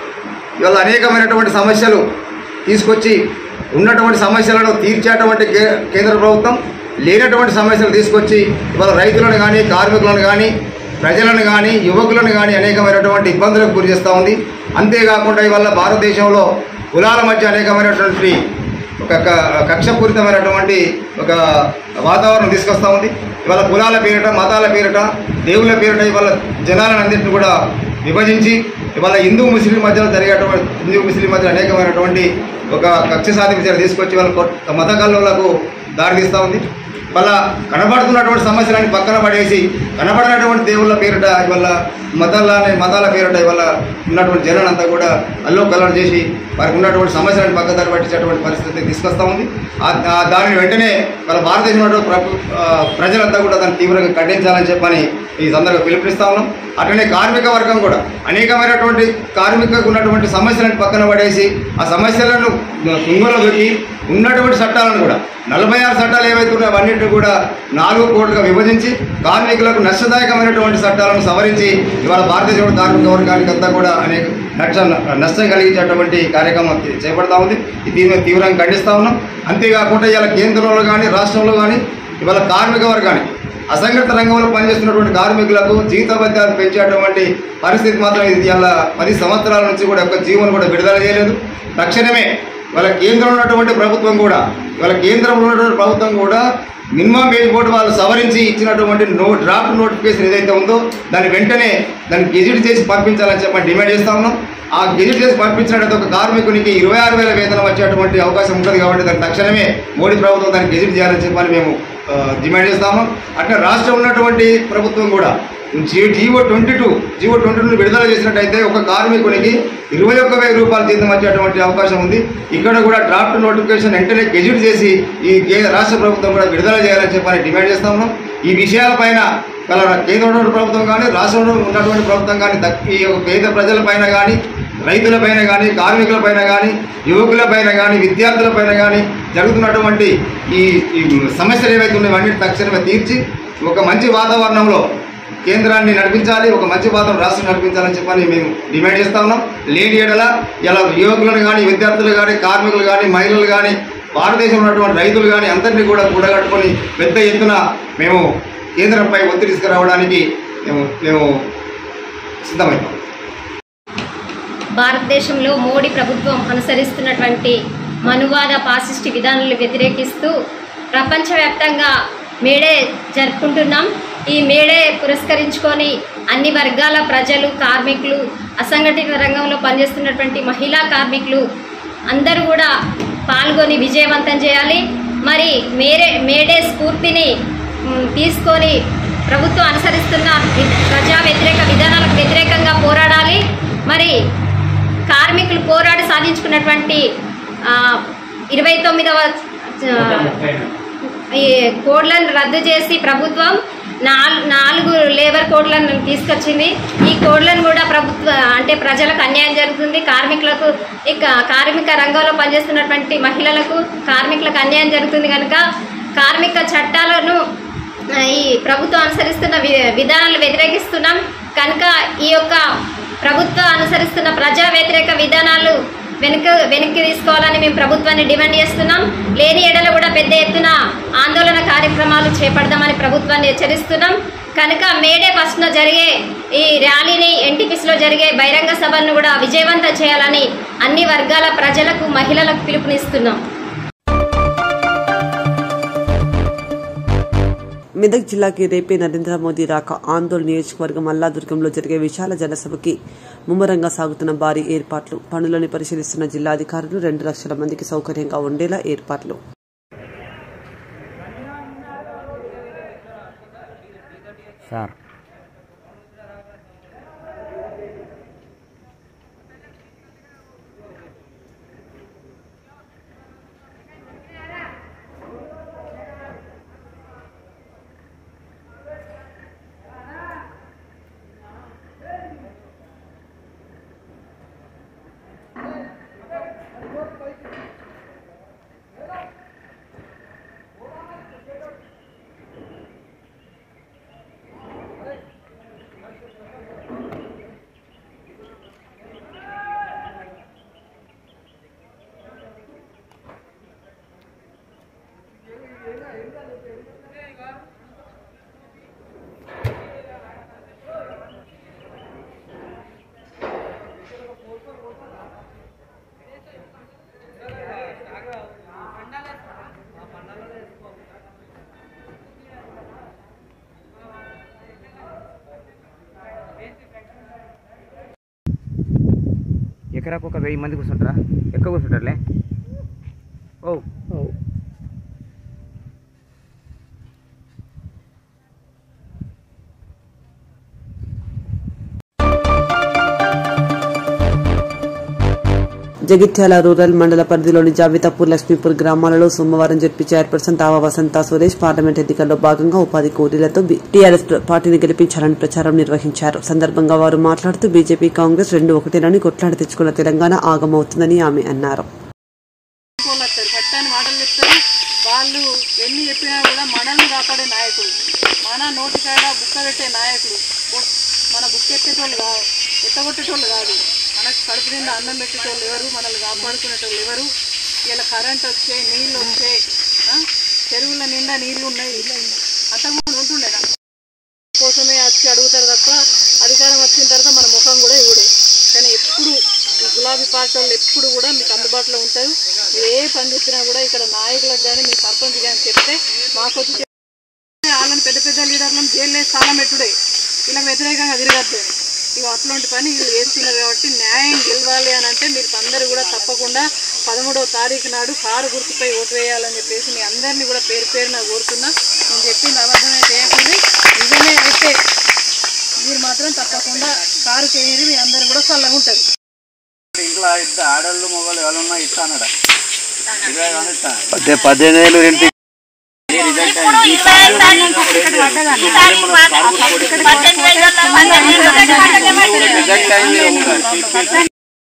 ఇవాళ అనేకమైనటువంటి సమస్యలు తీసుకొచ్చి ఉన్నటువంటి సమస్యలను తీర్చేటువంటి కే- కేంద్ర ప్రభుత్వం లేనటువంటి సమస్యలు తీసుకొచ్చి ఇవాళ రైతులను కానీ కార్మికులను కానీ ప్రజలను కానీ యువకులను కానీ అనేకమైనటువంటి ఇబ్బందులకు గురి చేస్తూ ఉంది అంతేకాకుండా ఇవాళ భారతదేశంలో కులాల మధ్య అనేకమైనటువంటి ఒక క- కక్షపూరితమైనటువంటి ఒక వాతావరణం తీసుకొస్తూ ఉంది ఇవాళ కులాల పేరిట మతాల పేరిట దేవుళ్ళ పేరిట ఇవాళ జనాలను అందరినీ కూడా విభజించి ఇవాళ హిందూ ముస్లిం మధ్యలో జరిగేటువంటి హిందూ ముస్లిం మధ్య అనేకమైనటువంటి ఒక కక్ష సాధింపు చర్య తీసుకొచ్చి వాళ్ళ కొత్త మత కల్లోలకు దారితీస్తూ ఉంది వాళ్ళ కనబడుతున్నటువంటి సమస్యలని పక్కన పడేసి కనబడినటువంటి దేవుళ్ళ పేరిట ఇవాళ మతాలని మతాల పేరిట ఇవాళ ఉన్నటువంటి జనాలంతా కూడా అల్లో కలర్ చేసి వారికి ఉన్నటువంటి సమస్యలను పక్కదారి పట్టించేటువంటి పరిస్థితి తీసుకొస్తూ ఉంది ఆ- ఆ దానిని వెంటనే వాళ్ళ భారతదేశంలో ఉన్నటువంటి ప్రభు- ఆ, ప్రజలంతా కూడా దాన్ని తీవ్రంగా ఖండించాలని చెప్పని ఈ సందర్భంగా పిలుపునిస్తా ఉన్నాం అట్లనే కార్మిక వర్గం కూడా అనేకమైనటువంటి కార్మికకు ఉన్నటువంటి సమస్యలను పక్కన పడేసి ఆ సమస్యలను తుంగలో దొరికి ఉన్నటువంటి చట్టాలను కూడా నలభై ఆరు చట్టాలు ఏవైతే ఉన్నాయో అవన్నింటినీ కూడా నాలుగు కోట్లుగా విభజించి కార్మికులకు నష్టదాయకమైనటువంటి చట్టాలను సవరించి ఇవాళ భారతదేశంలో కార్మిక వర్గానికి అంతా కూడా అనేక నష్టం నష్టం కలిగించేటువంటి కార్యక్రమం చేపడతా ఉంది దీని మీద తీవ్రంగా ఖండిస్తా ఉన్నాం అంతేకాకుండా ఇవాళ కేంద్రంలో కానీ రాష్ట్రంలో కానీ ఇవాళ కార్మిక వర్గానికి అసంఘటిత రంగంలో పనిచేస్తున్నటువంటి కార్మికులకు జీతభత్యాలు పెంచేటువంటి పరిస్థితి మాత్రం ఇది ఇలా పది సంవత్సరాల నుంచి కూడా ఒక జీవోను కూడా విడుదల చేయలేదు తక్షణమే వాళ్ళ కేంద్రంలో ఉన్నటువంటి ప్రభుత్వం కూడా వాళ్ళ కేంద్రంలో ఉన్నటువంటి ప్రభుత్వం కూడా మినిమం వేజ్ బోర్డు వాళ్ళు సవరించి ఇచ్చినటువంటి నో డ్రాఫ్ట్ నోటిఫికేషన్ ఏదైతే ఉందో దాన్ని వెంటనే దాన్ని గెజిట్ చేసి పంపించాలని చెప్పి డిమాండ్ చేస్తా ఉన్నాం ఆ గెజిట్ చేసి పంపించినట్టు ఒక కార్మికునికి ఇరవై ఆరు వేల వేతనం వచ్చేటువంటి అవకాశం ఉంటుంది కాబట్టి దాన్ని తక్షణమే మోడీ ప్రభుత్వం దాన్ని గెజిట్ చేయాలని చెప్పని మేము ఆ, డిమాండ్ చేస్తాము అట్లా రాష్ట్రం ఉన్నటువంటి ప్రభుత్వం కూడా G- GO twenty two GO twenty two విడుదల చేసినట్టయితే ఒక కార్మికునికి ఇరవై ఒక్క వెయ్యి రూపాయలు జీతం వచ్చేటువంటి అవకాశం ఉంది ఇక్కడ కూడా డ్రాఫ్ట్ నోటిఫికేషన్ వెంటనే గెజిట్ చేసి ఈ కే- రాష్ట్ర ప్రభుత్వం కూడా విడుదల చేయాలని చెప్పని డిమాండ్ చేస్తా ఉన్నాం ఈ విషయాలపైన గల కేంద్రంలో ఉన్న ప్రభుత్వం కానీ రాష్ట్రంలో ఉన్నటువంటి ప్రభుత్వం కానీ దక్- ఈ యొక్క పేద ప్రజలపైన కానీ రైతులపైన కానీ కార్మికులపైన కానీ యువకులపైన కానీ విద్యార్థులపైన కానీ జరుగుతున్నటువంటి ఈ ఈ సమస్యలు ఏవైతే ఉన్నాయో అన్నిటి తక్షణమే తీర్చి ఒక మంచి వాతావరణంలో కేంద్రాన్ని నడిపించాలి ఒక మంచి వాతావరణం రాష్ట్రం నడిపించాలని చెప్పని మేము డిమాండ్ చేస్తా ఉన్నాం లేని ఏడల ఇలా యువకులను కానీ విద్యార్థులు కానీ కార్మికులు కానీ మహిళలు కానీ భారతదేశంలో ఉన్నటువంటి రైతులు కానీ అందరినీ కూడా కూడగట్టుకొని పెద్ద ఎత్తున మేము కేంద్రంపై ఒత్తిడి తీసుకురావడానికి మేము మేము సిద్ధమవుతాం భారతదేశంలో మోడీ ప్రభుత్వం అనుసరిస్తున్నటువంటి మనువాద పాసిస్టి విధానాలు వ్యతిరేకిస్తూ ప్రపంచవ్యాప్తంగా మేడే జరుపుకుంటున్నాం ఈ మేడే పురస్కరించుకొని అన్ని వర్గాల ప్రజలు కార్మికులు అసంఘటిత రంగంలో పనిచేస్తున్నటువంటి మహిళా కార్మికులు అందరూ కూడా పాల్గొని విజయవంతం చేయాలి మరి మేరే మేడే స్ఫూర్తిని మ్, తీసుకొని ప్రభుత్వం అనుసరిస్తున్న వి- ప్రజా వ్యతిరేక విధానాలకు వ్యతిరేకంగా పోరాడాలి మరి కార్మికులు పోరాడి సాధించుకున్నటువంటి ఆ, ఇరవై తొమ్మిదవ ఆ, ఈ కోడ్లను రద్దు చేసి ప్రభుత్వం నాల్ నాలుగు లేబర్ కోడ్లను తీసుకొచ్చింది ఈ కోడ్లను కూడా ప్రభుత్వ అంటే ప్రజలకు అన్యాయం జరుగుతుంది కార్మికులకు ఇక కార్మిక రంగంలో పనిచేస్తున్నటువంటి మహిళలకు కార్మికులకు అన్యాయం జరుగుతుంది కనుక కార్మిక చట్టాలను ఆ, ఈ ప్రభుత్వం అనుసరిస్తున్న వి విధానాలు వ్యతిరేకిస్తున్నాం కనుక ఈ యొక్క ప్రభుత్వం అనుసరిస్తున్న ప్రజా వ్యతిరేక విధానాలు వెనుక వెనక్కి తీసుకోవాలని మేము ప్రభుత్వాన్ని డిమాండ్ చేస్తున్నాం లేని ఎడల కూడా పెద్ద ఎత్తున ఆందోళన కార్యక్రమాలు చేపడదామని ప్రభుత్వాన్ని హెచ్చరిస్తున్నాం కనుక మేడే ఫస్ట్న జరిగే ఈ ర్యాలీని ఎన్టీపీసీలో జరిగే బహిరంగ సభలను కూడా విజయవంతం చేయాలని అన్ని వర్గాల ప్రజలకు మహిళలకు పిలుపునిస్తున్నాం మెదక్ జిల్లాకి రేపే నరేంద్ర మోదీ రాక ఆందోళన నియోజకవర్గం అల్లాదుర్గంలో జరిగే విశాల జనసభకి ముమ్మరంగా సాగుతున్న భారీ ఏర్పాట్లు పనులను పరిశీలిస్తున్న జిల్లాధికారులు రెండు లక్షల మందికి సౌకర్యంగా ఉండేలా ఏర్పాట్లు సార్ ఎకరాకు ఒక వెయ్యి మంది కూర్చుంటారా ఎక్కువ కూర్చుంటారులే ఓ జగిత్యాల రూరల్ మండల పరిధిలోని జాబితాపూర్ లక్ష్మీపూర్ గ్రామాలలో సోమవారం ZP chairperson Dava Vasantha Suresh parliament ఎన్నికల్లో భాగంగా ఉపాధి కూలీలతో టీఆర్ఎస్ పార్టీని గెలిపించాలని ప్రచారం నిర్వహించారు సందర్భంగా వారు మాట్లాడుతూ బీజేపీ కాంగ్రెస్ రెండు ఒకటేనని కొట్లాడి తెచ్చుకున్న తెలంగాణ ఆగమవుతుందని ఆమె అన్నారు వాళ్ళు వస్తారు పట్టాని మాటలు చెప్తారు వాళ్ళు ఎన్ని చెప్పినా కూడా మనల్ని కాపాడే నాయకులు మన నోటికాడ బుక్క పెట్టే నాయకులు బు- మన బుక్ ఎత్తేటోళ్ళు కాదు ఎత్తగొట్టేటోళ్ళు కాదు మనకు కడుపు నిండా అన్నం పెట్టేటోళ్ళు ఎవరు మనల్ని కాపాడుకునేటోళ్ళు ఎవరు ఇలా కరెంట్ వచ్చాయి నీళ్ళు వచ్చాయి ఆ? చెరువుల నిండా నీళ్లు ఉన్నాయి అంతకుముందు ఉంటుండేనా కోసమే వచ్చి అడుగుతారు తప్ప అధికారం వచ్చిన తర్వాత మన ముఖం కూడా ఇవ్వడే కానీ ఎప్పుడు ఈ గులాబీ పార్టీ వాళ్ళు ఎప్పుడు కూడా మీకు అందుబాటులో ఉంటారు మీరు ఏ పని చెప్పినా కూడా ఇక్కడ నాయకులకు కానీ మీ సర్పంచ్ కానీ చెప్తే మాకు వచ్చి చెప్తే వాళ్ళని పెద్ద పెద్ద లీడర్లను జైల్లో స్థానం పెట్టుడే ఇలా వ్యతిరేకంగా తిరగద్దు ఇక అట్లాంటి పని వీళ్ళు చేస్తున్నారు కాబట్టి న్యాయం గెలవాలి అని అంటే మీరు అందరూ కూడా తప్పకుండా పదమూడవ తారీఖు నాడు కారు గుర్తుపై ఓటు వేయాలని చెప్పేసి మీ అందరినీ కూడా పేరు పేరున కోరుతున్నా నేను చెప్పింది అబద్ధమే చేయకూడదు నిజమే అయితే మీరు మాత్రం తప్పకుండా కారు చేయరు మీ అందరూ కూడా చల్లగా ఉంటారు ఇంట్లో ఇద్దరు ఆడళ్ళు మొగలు ఎవరున్నా ఇస్తానడా ఇరవై కానీ ఇస్తాను పద్దె పద్దెనిమిది వేలు రెంట్ రిజెక్ట్ అయింది ఒకసారి.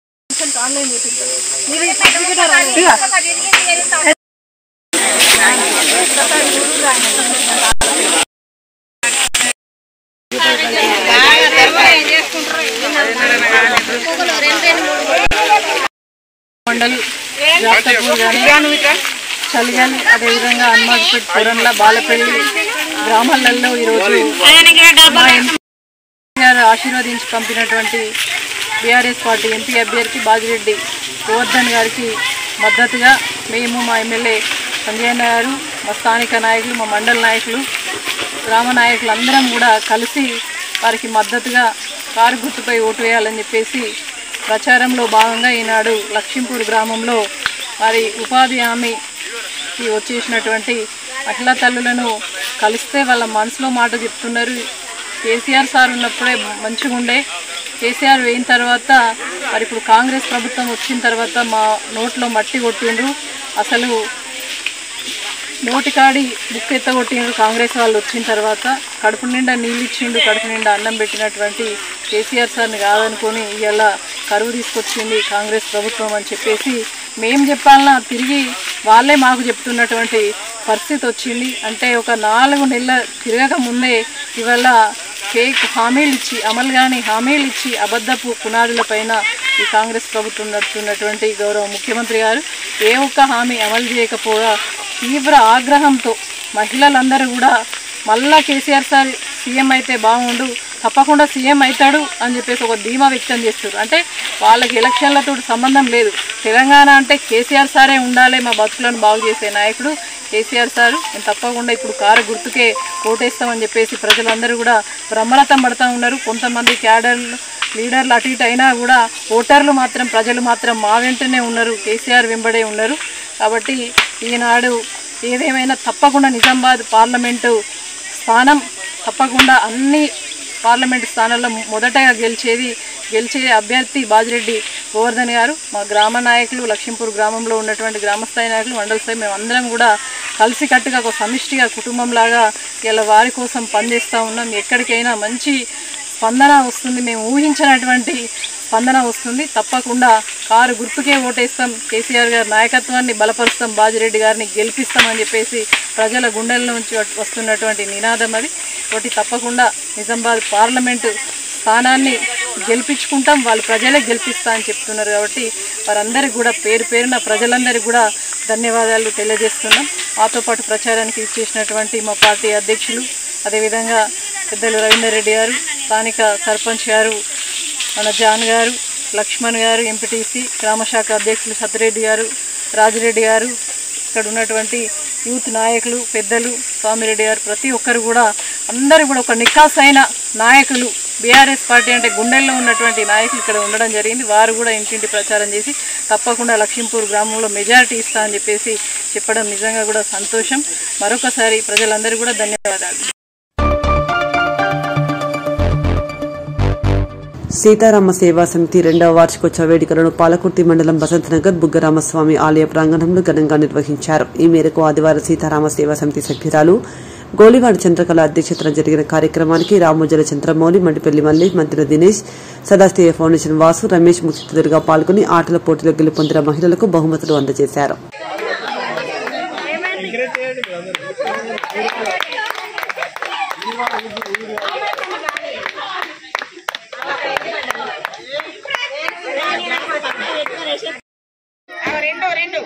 మండల్ జాతకూర్ కానీ చలిగాని అదేవిధంగా హనుమాజ్పేట్ పొరంల బాలపల్లి గ్రామాలలో ఈరోజు మా ఎంపీ గారు ఆశీర్వదించి పంపినటువంటి బీఆర్ఎస్ పార్టీ ఎంపీ అభ్యర్థి బాజిరెడ్డి గోవర్ధన్ గారికి మద్దతుగా మేము మా ఎమ్మెల్యే సంజయ్ గారు మా స్థానిక నాయకులు మా మండల నాయకులు గ్రామ నాయకులందరం కూడా కలిసి వారికి మద్దతుగా కారు గుర్తుపై ఓటు వేయాలని చెప్పేసి ప్రచారంలో భాగంగా ఈనాడు లక్ష్మీపూర్ గ్రామంలో వారి ఉపాధి హామీకి వచ్చేసినటువంటి మహిళా తల్లులను కలిస్తే వాళ్ళ మనసులో మాట చెప్తున్నారు కేసీఆర్ సార్ ఉన్నప్పుడే మంచిగా ఉండే కేసీఆర్ వేయిన తర్వాత మరి ఇప్పుడు కాంగ్రెస్ ప్రభుత్వం వచ్చిన తర్వాత మా నోట్లో మట్టి కొట్టిండ్రు అసలు నోటికాడి బుక్ ఎత్తగొట్టిండ్రు కాంగ్రెస్ వాళ్ళు వచ్చిన తర్వాత కడుపు నిండా నీళ్ళు ఇచ్చిండు కడుపు నిండా అన్నం పెట్టినటువంటి కేసీఆర్ సార్ని కాదనుకొని ఇవాళ కరువు తీసుకొచ్చింది కాంగ్రెస్ ప్రభుత్వం అని చెప్పేసి మేం చెప్పాలన్నా తిరిగి వాళ్ళే మాకు చెప్తున్నటువంటి పరిస్థితి వచ్చింది అంటే ఒక నాలుగు నెలల తిరగక ముందే ఇవాళ ఫేక్ హామీలు ఇచ్చి అమలు కాని హామీలు ఇచ్చి అబద్ధపు పునాదుల పైన ఈ కాంగ్రెస్ ప్రభుత్వం నడుపుతున్నటువంటి గౌరవ ముఖ్యమంత్రి గారు ఏ ఒక్క హామీ అమలు చేయకపోగా తీవ్ర ఆగ్రహంతో మహిళలందరూ కూడా మళ్ళా కేసీఆర్ సార్ సీఎం అయితే బాగుండు తప్పకుండా సీఎం అవుతాడు అని చెప్పేసి ఒక ధీమా వ్యక్తం చేస్తారు అంటే వాళ్ళకి ఎలక్షన్లతో సంబంధం లేదు తెలంగాణ అంటే కేసీఆర్ సారే ఉండాలి మా బతుకులను బాగు చేసే నాయకుడు కేసీఆర్ సార్ మేము తప్పకుండా ఇప్పుడు కారు గుర్తుకే ఓటేస్తామని చెప్పేసి ప్రజలందరూ కూడా బ్రహ్మరథం పడుతూ ఉన్నారు కొంతమంది క్యాడర్లు లీడర్లు అటు ఇటు అయినా కూడా ఓటర్లు మాత్రం ప్రజలు మాత్రం మా వెంటనే ఉన్నారు కేసీఆర్ వెంబడే ఉన్నారు కాబట్టి ఈనాడు ఏదేమైనా తప్పకుండా నిజామాబాద్ పార్లమెంటు స్థానం తప్పకుండా అన్ని పార్లమెంట్ స్థానాల్లో మొదటగా గెలిచేది గెలిచే అభ్యర్థి బాజిరెడ్డి గోవర్ధన్ గారు మా గ్రామ నాయకులు లక్ష్మీపూర్ గ్రామంలో ఉన్నటువంటి గ్రామస్థాయి నాయకులు మండల స్థాయి మేము అందరం కూడా కలిసికట్టుగా ఒక సమిష్టిగా కుటుంబంలాగా ఇలా వారి కోసం పనిచేస్తూ ఉన్నాం ఎక్కడికైనా మంచి స్పందన వస్తుంది మేము ఊహించినటువంటి స్పందన వస్తుంది తప్పకుండా కారు గుర్తుకే ఓటేస్తాం కేసీఆర్ గారి నాయకత్వాన్ని బలపరుస్తాం బాజిరెడ్డి గారిని గెలిపిస్తామని చెప్పేసి ప్రజల గుండెల నుంచి వస్తున్నటువంటి నినాదం అది ఒకటి తప్పకుండా నిజామాబాద్ పార్లమెంటు స్థానాన్ని గెలిపించుకుంటాం వాళ్ళు ప్రజలే గెలిపిస్తా అని చెప్తున్నారు కాబట్టి వారందరికీ కూడా పేరు పేరున ప్రజలందరికీ కూడా ధన్యవాదాలు తెలియజేస్తున్నాం మాతో పాటు ప్రచారానికి ఇచ్చేసినటువంటి మా పార్టీ అధ్యక్షులు అదేవిధంగా పెద్దలు రవీందర్ రెడ్డి గారు స్థానిక సర్పంచ్ గారు మన జాన్ గారు లక్ష్మణ్ గారు ఎంపీటీసీ గ్రామశాఖ అధ్యక్షులు సత్యరెడ్డి గారు రాజిరెడ్డి గారు ఇక్కడ ఉన్నటువంటి యూత్ నాయకులు పెద్దలు స్వామిరెడ్డి గారు ప్రతి ఒక్కరు కూడా అందరూ కూడా ఒక నికాసైన నాయకులు బీఆర్ఎస్ పార్టీ అంటే గుండెల్లో ఉన్నటువంటి నాయకులు ఇక్కడ ఉండడం జరిగింది వారు కూడా ఇంటింటి ప్రచారం చేసి తప్పకుండా లక్ష్మీపూర్ గ్రామంలో మెజారిటీ ఇస్తా అని చెప్పేసి చెప్పడం నిజంగా కూడా సంతోషం మరొకసారి ప్రజలందరూ కూడా ధన్యవాదాలు సీతారామ సేవా సమితి రెండవ వార్షికోత్సవ వేడుకలను పాలకుర్తి మండలం బసంతనగర్ బుగ్గరామస్వామి ఆలయ ప్రాంగణంలో ఘనంగా నిర్వహించారు ఈ మేరకు ఆదివారం సీతారామ సేవా సమితి సభ్యురాలు గోలివాడ చంద్రకళ అధ్యక్షతన జరిగిన కార్యక్రమానికి రామోజల చంద్రమౌళి మండిపల్లి మల్లి మంత్రి దినేష్ సదాశివ ఫౌండేషన్ వాసు రమేష్ ముఖ్య అతిథులుగా పాల్గొని ఆటల పోటీలో గెలుపొందిన మహిళలకు బహుమతులు అందజేశారు రెండు రెండు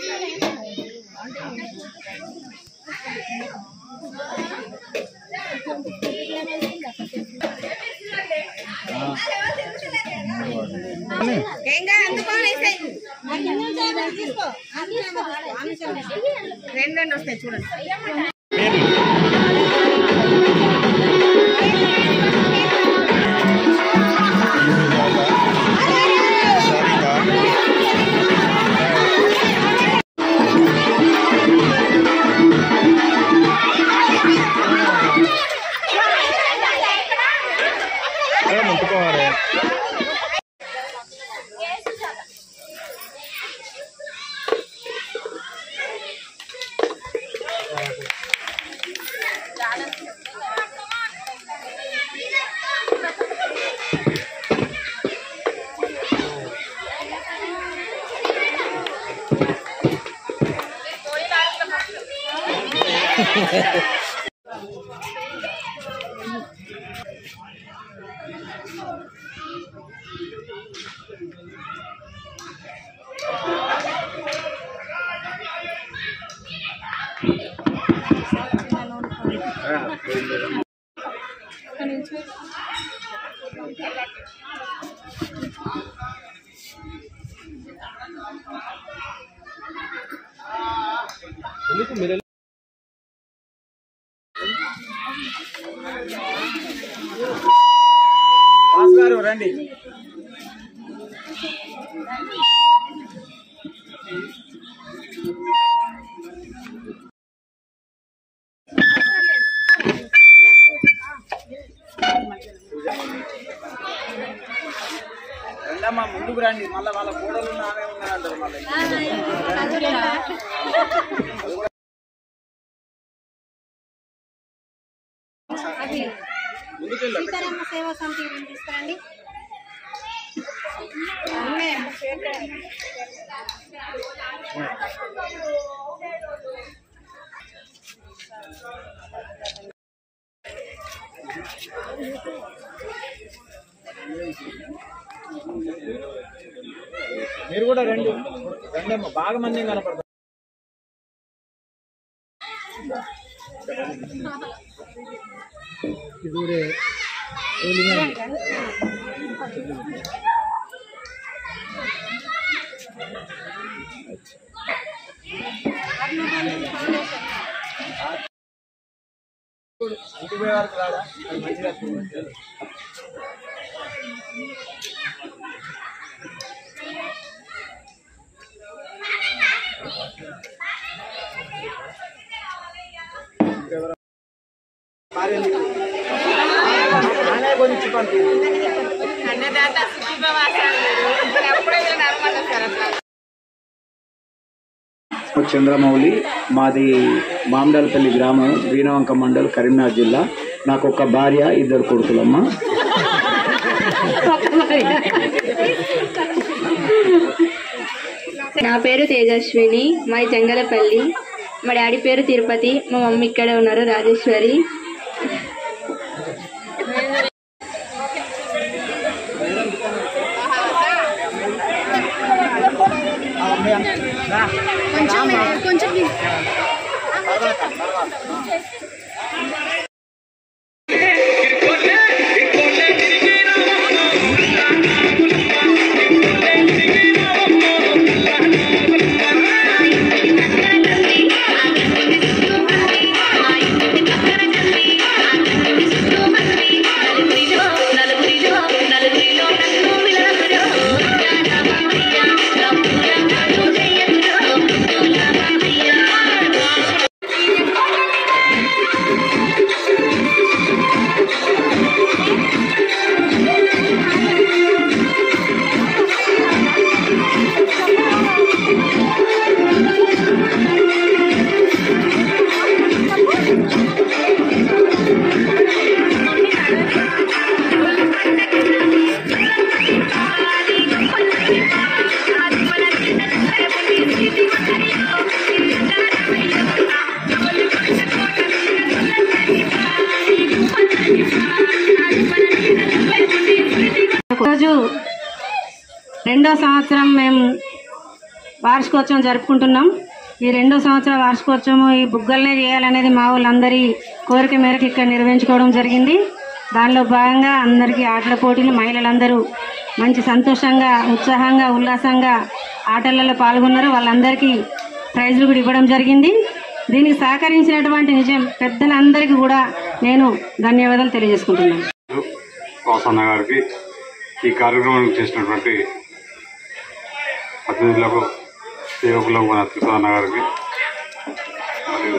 ఏం కాదు అందుకోవాలి తీసుకో రెండు రెండు వస్తాయి చూడండి ముందుకు రండి మళ్ళీ వాళ్ళ గోడలు ఉన్న ఆమె ఉన్నదంటారు మళ్ళీ సీతారామ సేవా సమితి గురించి తీసుకురండి మీరు కూడా రండి రండి అమ్మ బాగా మంది కనపడతారు ఇంటికి పోయే వరకు రాదా అది మంచిగా వస్తుంది. ఆయనే గురించి పంపి అన్నదాత సుఖీభవాసాలు ఎప్పుడే నర్మల్ సార్ అట్లా చంద్రమౌళి మాది మామిడాలపల్లి గ్రామం వీణవంక మండల్ కరీంనగర్ జిల్లా నాకు ఒక భార్య ఇద్దరు కొడుకులమ్మ నా పేరు తేజస్విని మాది జంగలపల్లి మా డాడీ పేరు తిరుపతి మా మమ్మీ ఇక్కడే ఉన్నారు రాజేశ్వరి కొంచెం కొంచెం రోజు రెండో సంవత్సరం మేము వార్షికోత్సవం జరుపుకుంటున్నాం ఈ రెండో సంవత్సరం వార్షికోత్సవం ఈ బుగ్గలనే చేయాలనేది మా వాళ్ళందరి కోరిక మేరకు ఇక్కడ నిర్వహించుకోవడం జరిగింది దానిలో భాగంగా అందరికీ ఆటల పోటీలు మహిళలందరూ మంచి సంతోషంగా ఉత్సాహంగా ఉల్లాసంగా ఆటలలో పాల్గొన్నారు వాళ్ళందరికీ ప్రైజులు కూడా ఇవ్వడం జరిగింది దీనికి సహకరించినటువంటి నిజం పెద్దలందరికీ కూడా నేను ధన్యవాదాలు తెలియజేసుకుంటున్నాను వాసన్న గారికి ఈ కార్యక్రమం చేసినటువంటి అతిథులకు సేవకులకు మన అత్యుసాన్న గారికి మరియు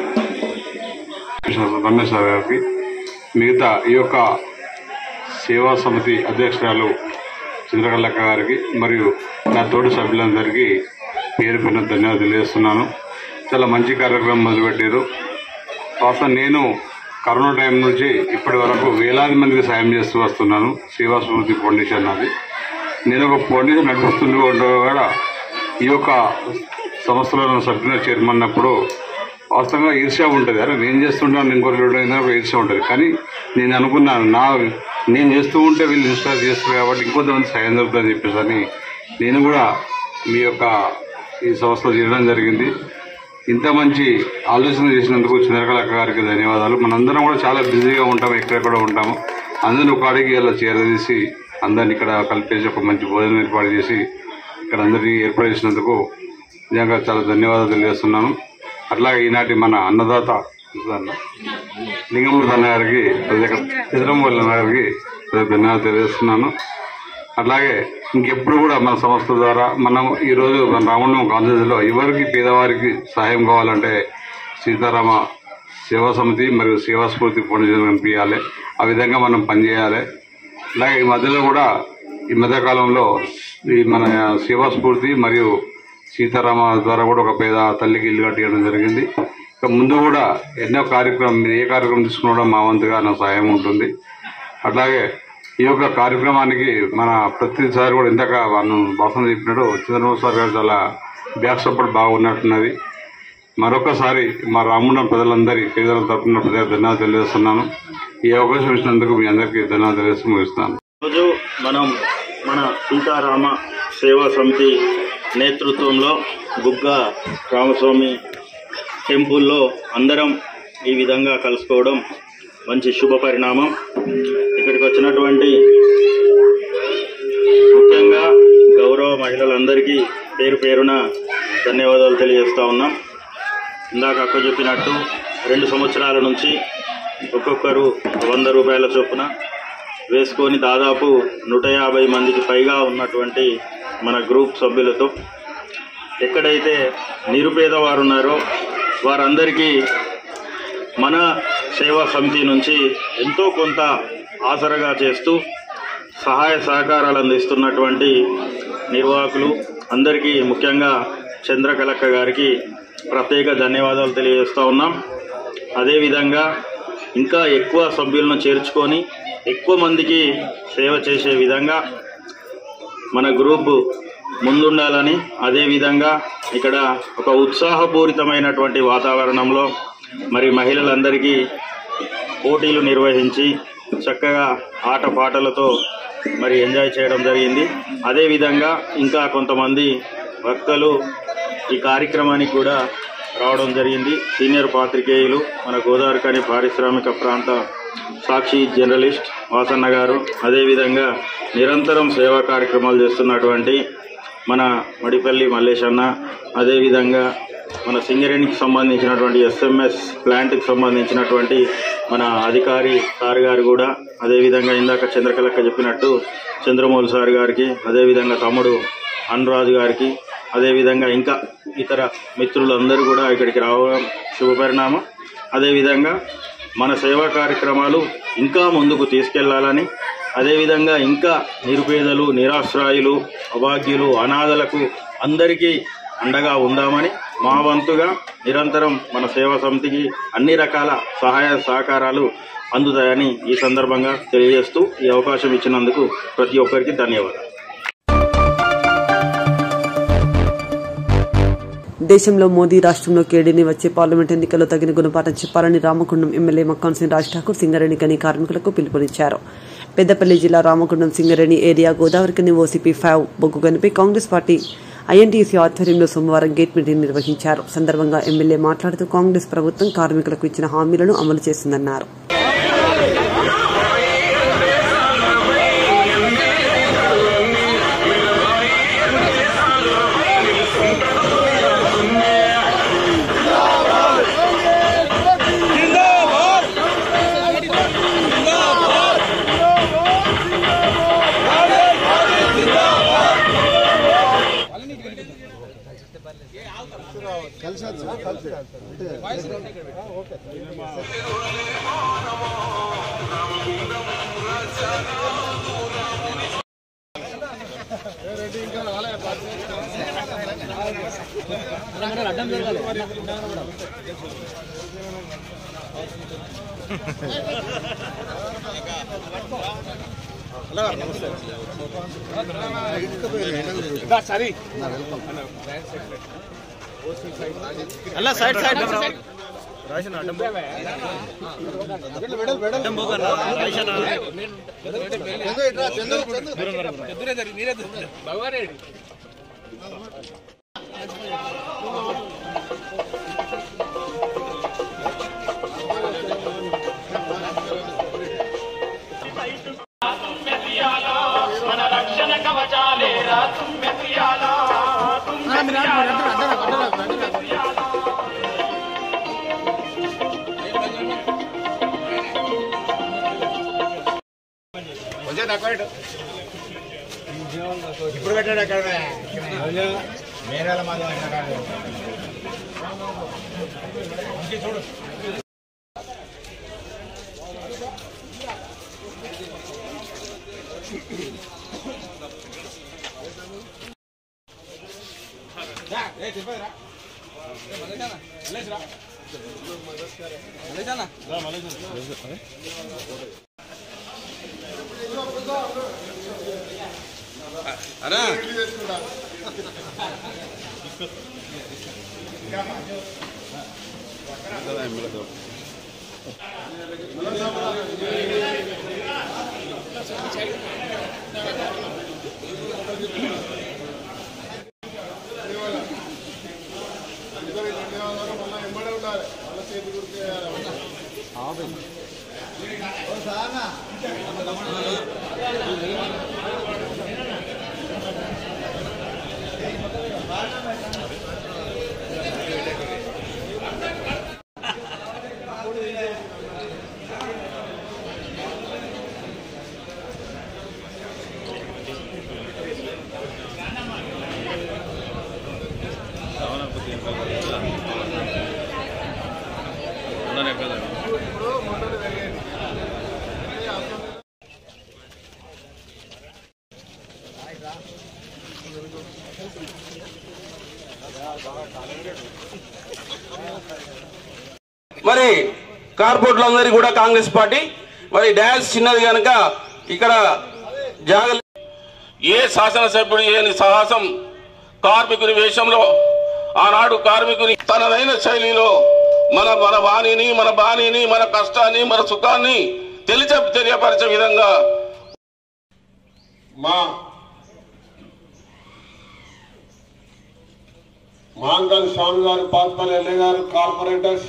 రమేష్ గారికి మిగతా ఈ యొక్క సేవా సమితి అధ్యక్షురాలు చంద్రకళక్క గారికి మరియు నా తోటి సభ్యులందరికీ పేరు పైన ధన్యవాదాలు తెలియజేస్తున్నాను చాలా మంచి కార్యక్రమం మొదలుపెట్టారు వాస్తవం నేను కరోనా టైం నుంచి ఇప్పటి వరకు వేలాది మందికి సాయం చేస్తూ వస్తున్నాను సేవా స్మృతి ఫౌండేషన్ అది నేను ఒక ఫౌండేషన్ నడిపిస్తుంటూ ఉండగా కూడా ఈ యొక్క సంస్థలో సభ్యుల చైర్మన్ అన్నప్పుడు వాస్తవంగా ఈర్ష్య ఉంటుంది అరే నేను చేస్తుంటాను ఇంకొకరు అయినప్పుడు ఈర్ష్య ఉంటుంది కానీ నేను అనుకున్నాను నా నేను చేస్తూ ఉంటే వీళ్ళు ఇన్స్పైర్ చేస్తారు కాబట్టి ఇంకొంతమంది సాయం దొరుకుతుందని చెప్పేసి అని నేను కూడా మీ యొక్క ఈ సంస్థలో చేరడం జరిగింది ఇంత మంచి ఆలోచన చేసినందుకు చంద్రకళక్క గారికి ధన్యవాదాలు మనందరం కూడా చాలా బిజీగా ఉంటాము ఎక్కడెక్కడ ఉంటాము అందరిని ఒక అడిగి ఇలా చేరదీసి అందరిని ఇక్కడ కలిపేసి ఒక మంచి భోజనం ఏర్పాటు చేసి ఇక్కడ అందరినీ ఏర్పాటు చేసినందుకు నిజంగా చాలా ధన్యవాదాలు తెలియజేస్తున్నాను అట్లాగే ఈనాటి మన అన్నదాత అన్న లింగమూర్తి అన్న గారికి ప్రత్యేక చిత్రంబోల్ అన్న గారికి ప్రత్యేక ధన్యవాదాలు తెలియజేస్తున్నాను అట్లాగే ఇంకెప్పుడు కూడా మన సంస్థ ద్వారా మనం ఈరోజు మన రామగుండం కాలేజీలో ఎవరికి పేదవారికి సహాయం కావాలంటే సీతారామ సేవా సమితి మరియు సేవా స్ఫూర్తి ఫౌండేషన్ పంపించాలి ఆ విధంగా మనం పనిచేయాలి అలాగే ఈ మధ్యలో కూడా ఈ మధ్యకాలంలో ఈ మన సేవా స్ఫూర్తి మరియు సీతారామ ద్వారా కూడా ఒక పేద తల్లికి ఇల్లు కట్టియడం జరిగింది ఇక ముందు కూడా ఎన్నో కార్యక్రమం మీరు ఏ కార్యక్రమం తీసుకున్నా మా వంతుగా నా సహాయం ఉంటుంది అట్లాగే ఈ యొక్క కార్యక్రమానికి మన ప్రతిసారి కూడా ఇందాక వాళ్ళు భాషణ చెప్పినట్టు చంద్రబాబు సార్ గారు చాలా బ్యాక్ సపోర్ట్ బాగున్నట్టున్నది మరొకసారి మా రాముండం ప్రజలందరి పేదల తరపున ప్రజలకు ధన్యవాదాలు తెలియజేస్తున్నాను ఈ అవకాశం ఇచ్చినందుకు మీ అందరికీ ధన్యవాదాలు తెలియజేస్తూ ముగిస్తున్నాను రోజు మనం మన సీతారామ సేవా సమితి నేతృత్వంలో బుగ్గ రామస్వామి టెంపుల్లో అందరం ఈ విధంగా కలుసుకోవడం మంచి శుభ పరిణామం ఇక్కడికి వచ్చినటువంటి ముఖ్యంగా గౌరవ మహిళలందరికీ పేరు పేరున ధన్యవాదాలు తెలియజేస్తా ఉన్నాం ఇందాక అక్క చెప్పినట్టు రెండు సంవత్సరాల నుంచి ఒక్కొక్కరు వంద రూపాయల చొప్పున వేసుకొని దాదాపు నూట యాభై మందికి పైగా ఉన్నటువంటి మన గ్రూప్ సభ్యులతో ఎక్కడైతే నిరుపేద వారు ఉన్నారో వారందరికీ మన సేవా సమితి నుంచి ఎంతో కొంత ఆసరగా చేస్తూ సహాయ సహకారాలు అందిస్తున్నటువంటి నిర్వాహకులు అందరికీ ముఖ్యంగా చంద్రకలక్క గారికి ప్రత్యేక ధన్యవాదాలు తెలియజేస్తూ ఉన్నాం అదేవిధంగా ఇంకా ఎక్కువ సభ్యులను చేర్చుకొని ఎక్కువ మందికి సేవ చేసే విధంగా మన గ్రూప్ ముందుండాలని అదేవిధంగా ఇక్కడ ఒక ఉత్సాహపూరితమైనటువంటి వాతావరణంలో మరి మహిళలందరికీ పోటీలు నిర్వహించి చక్కగా ఆటపాటలతో మరి ఎంజాయ్ చేయడం జరిగింది అదేవిధంగా ఇంకా కొంతమంది భక్తులు ఈ కార్యక్రమానికి కూడా రావడం జరిగింది సీనియర్ పాత్రికేయులు మన గోదావరికని పారిశ్రామిక ప్రాంత సాక్షి జర్నలిస్ట్ వాసన్న గారు అదేవిధంగా నిరంతరం సేవా కార్యక్రమాలు చేస్తున్నటువంటి మన మడిపల్లి మల్లేష్ అన్న అదేవిధంగా మన సింగరేణికి సంబంధించినటువంటి ఎస్ఎంఎస్ ప్లాంట్కి సంబంధించినటువంటి మన అధికారి సార్ గారు కూడా అదేవిధంగా ఇందాక చంద్రకలక్క చెప్పినట్టు చంద్రమౌళి సార్ గారికి అదేవిధంగా తమ్ముడు అనురాజు గారికి అదేవిధంగా ఇంకా ఇతర మిత్రులందరూ కూడా ఇక్కడికి రావడం శుభపరిణామం అదేవిధంగా మన సేవా కార్యక్రమాలు ఇంకా ముందుకు తీసుకెళ్లాలని అదేవిధంగా ఇంకా నిరుపేదలు నిరాశ్రాయులు అభాగ్యులు అనాథలకు అందరికీ అండగా ఉందామని మా వంతుగా నిరంతరం మన సేవా సమితికి అన్ని రకాల సహాయ సహకారాలు అందుతాయని ఈ సందర్భంగా తెలియజేస్తూ ఈ అవకాశం ఇచ్చినందుకు ప్రతి ఒక్కరికి ధన్యవాదాలు దేశంలో మోదీ రాష్ట్రంలో కేడీని వచ్చే పార్లమెంట్ ఎన్నికల్లో తగిన గుణపాఠం చెప్పాలని రామగుండం ఎమ్మెల్యే మక్కాన్ సింగ్ రాజ్ ఠాకూర్ సింగరేణి గని కార్మికులకు పిలుపునిచ్చారు పెద్దపల్లి జిల్లా Ramagundam Singareni area Godavarikhani OCP five బొగ్గు గనిపై కాంగ్రెస్ పార్టీ ఐఎన్టీసీ ఆధ్వర్యంలో సోమవారం గేట్ మీటింగ్ నిర్వహించారు సందర్భంగా ఎమ్మెల్యే మాట్లాడుతూ కాంగ్రెస్ ప్రభుత్వం కార్మికులకు ఇచ్చిన హామీలను అమలు చేసిందన్నారు అಲ್ಲ ಸೈಡ್ ಸೈಡ್ మన రక్షణ కవచాలేరా తుమ్మెత్రియాలా కొంచెం తక్కువ పెట్టు. ఇప్పుడు పెట్టాడు అక్కడ వేరే మంది చూడు అన్నా మరి కార్పొరేట్లందరికీ కూడా కాంగ్రెస్ పార్టీ మరి డ్యాన్స్ చిన్నది కనుక ఇక్కడ జాగ ఏ శాసనసభ్యుడు ఏని సాహసం కార్మికుని వేషంలో ఆనాడు కార్మికుని తనదైన శైలిలో మన మన వాణిని మన బాణిని మన కష్టాన్ని మన సుఖాన్ని తెలియ తెలియపరిచే విధంగా మా మాంగల్ స్వామి గారు పాత్మల్ ఎల్ఏ గారు కార్పొరేటర్స్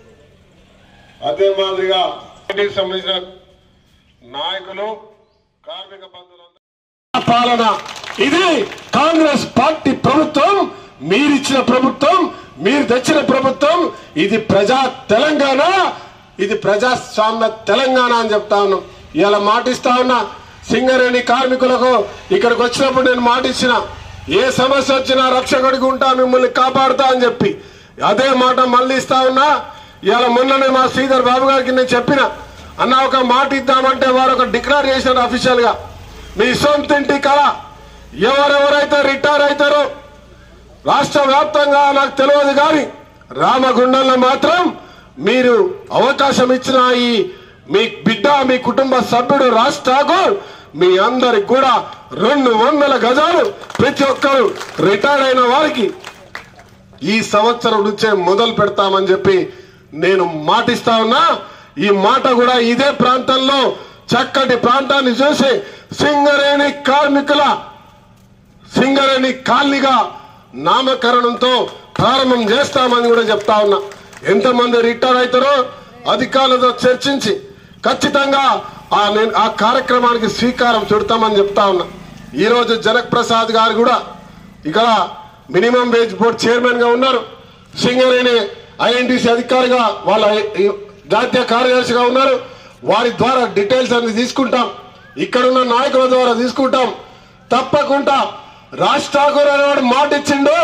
అదే మాదిరిగా పార్టీకి సంబంధించిన నాయకులు కార్మిక బంధువులు పాలన ఇది కాంగ్రెస్ పార్టీ ప్రభుత్వం మీరిచ్చిన ప్రభుత్వం మీరు తెచ్చిన ప్రభుత్వం ఇది ప్రజా తెలంగాణ ఇది ప్రజాస్వామ్య తెలంగాణ అని చెప్తా ఉన్నాం ఇలా మాటిస్తా ఉన్నా సింగరేణి కార్మికులకు ఇక్కడికి వచ్చినప్పుడు నేను మాటిచ్చిన ఏ సమస్య వచ్చినా రక్షకుడికి ఉంటా మిమ్మల్ని కాపాడుతా అని చెప్పి అదే మాట మళ్ళీ ఇస్తా ఉన్నా ఇవాళ మొన్ననే మా శ్రీధర్ బాబు గారికి నేను చెప్పిన అన్న ఒక మాట ఇద్దామంటే వారు ఒక డిక్లేర్ చేశారు అఫీషియల్ గా మీ సొంతింటి కళ ఎవరెవరైతే రిటైర్ అవుతారో రాష్ట్ర వ్యాప్తంగా నాకు తెలియదు కానీ రామగుండంలో మాత్రం మీరు అవకాశం ఇచ్చిన ఈ మీ బిడ్డ మీ కుటుంబ సభ్యుడు రాజ్ ఠాకూర్ మీ అందరికి కూడా రెండు వందల గజాలు ప్రతి ఒక్కరు రిటైర్ అయిన వారికి ఈ సంవత్సరం నుంచే మొదలు పెడతామని చెప్పి నేను మాటిస్తా ఉన్నా ఈ మాట కూడా ఇదే ప్రాంతంలో చక్కటి ప్రాంతాన్ని చూసి సింగరేణి కార్మికుల సింగరేణి కాలనీగా నామకరణంతో ప్రారంభం చేస్తామని కూడా చెప్తా ఉన్నా ఎంతమంది రిటైర్ అవుతారో అధికారులతో చర్చించి ఖచ్చితంగా ఆ నేను ఆ కార్యక్రమానికి శ్రీకారం చుడతామని చెప్తా ఉన్నా ఈ రోజు జనక్ ప్రసాద్ గారు కూడా ఇక్కడ మినిమం వేజ్ బోర్డ్ చైర్మన్ గా ఉన్నారు సింగరేణి ఐఎన్టీసీ అధికారిగా వాళ్ళ జాతీయ కార్యదర్శిగా ఉన్నారు వారి ద్వారా డీటెయిల్స్ అన్ని తీసుకుంటాం ఇక్కడున్న నాయకుల ద్వారా తీసుకుంటాం తప్పకుండా రాజ్ ఠాకూర్ అనేవాడు మాట ఇచ్చిండు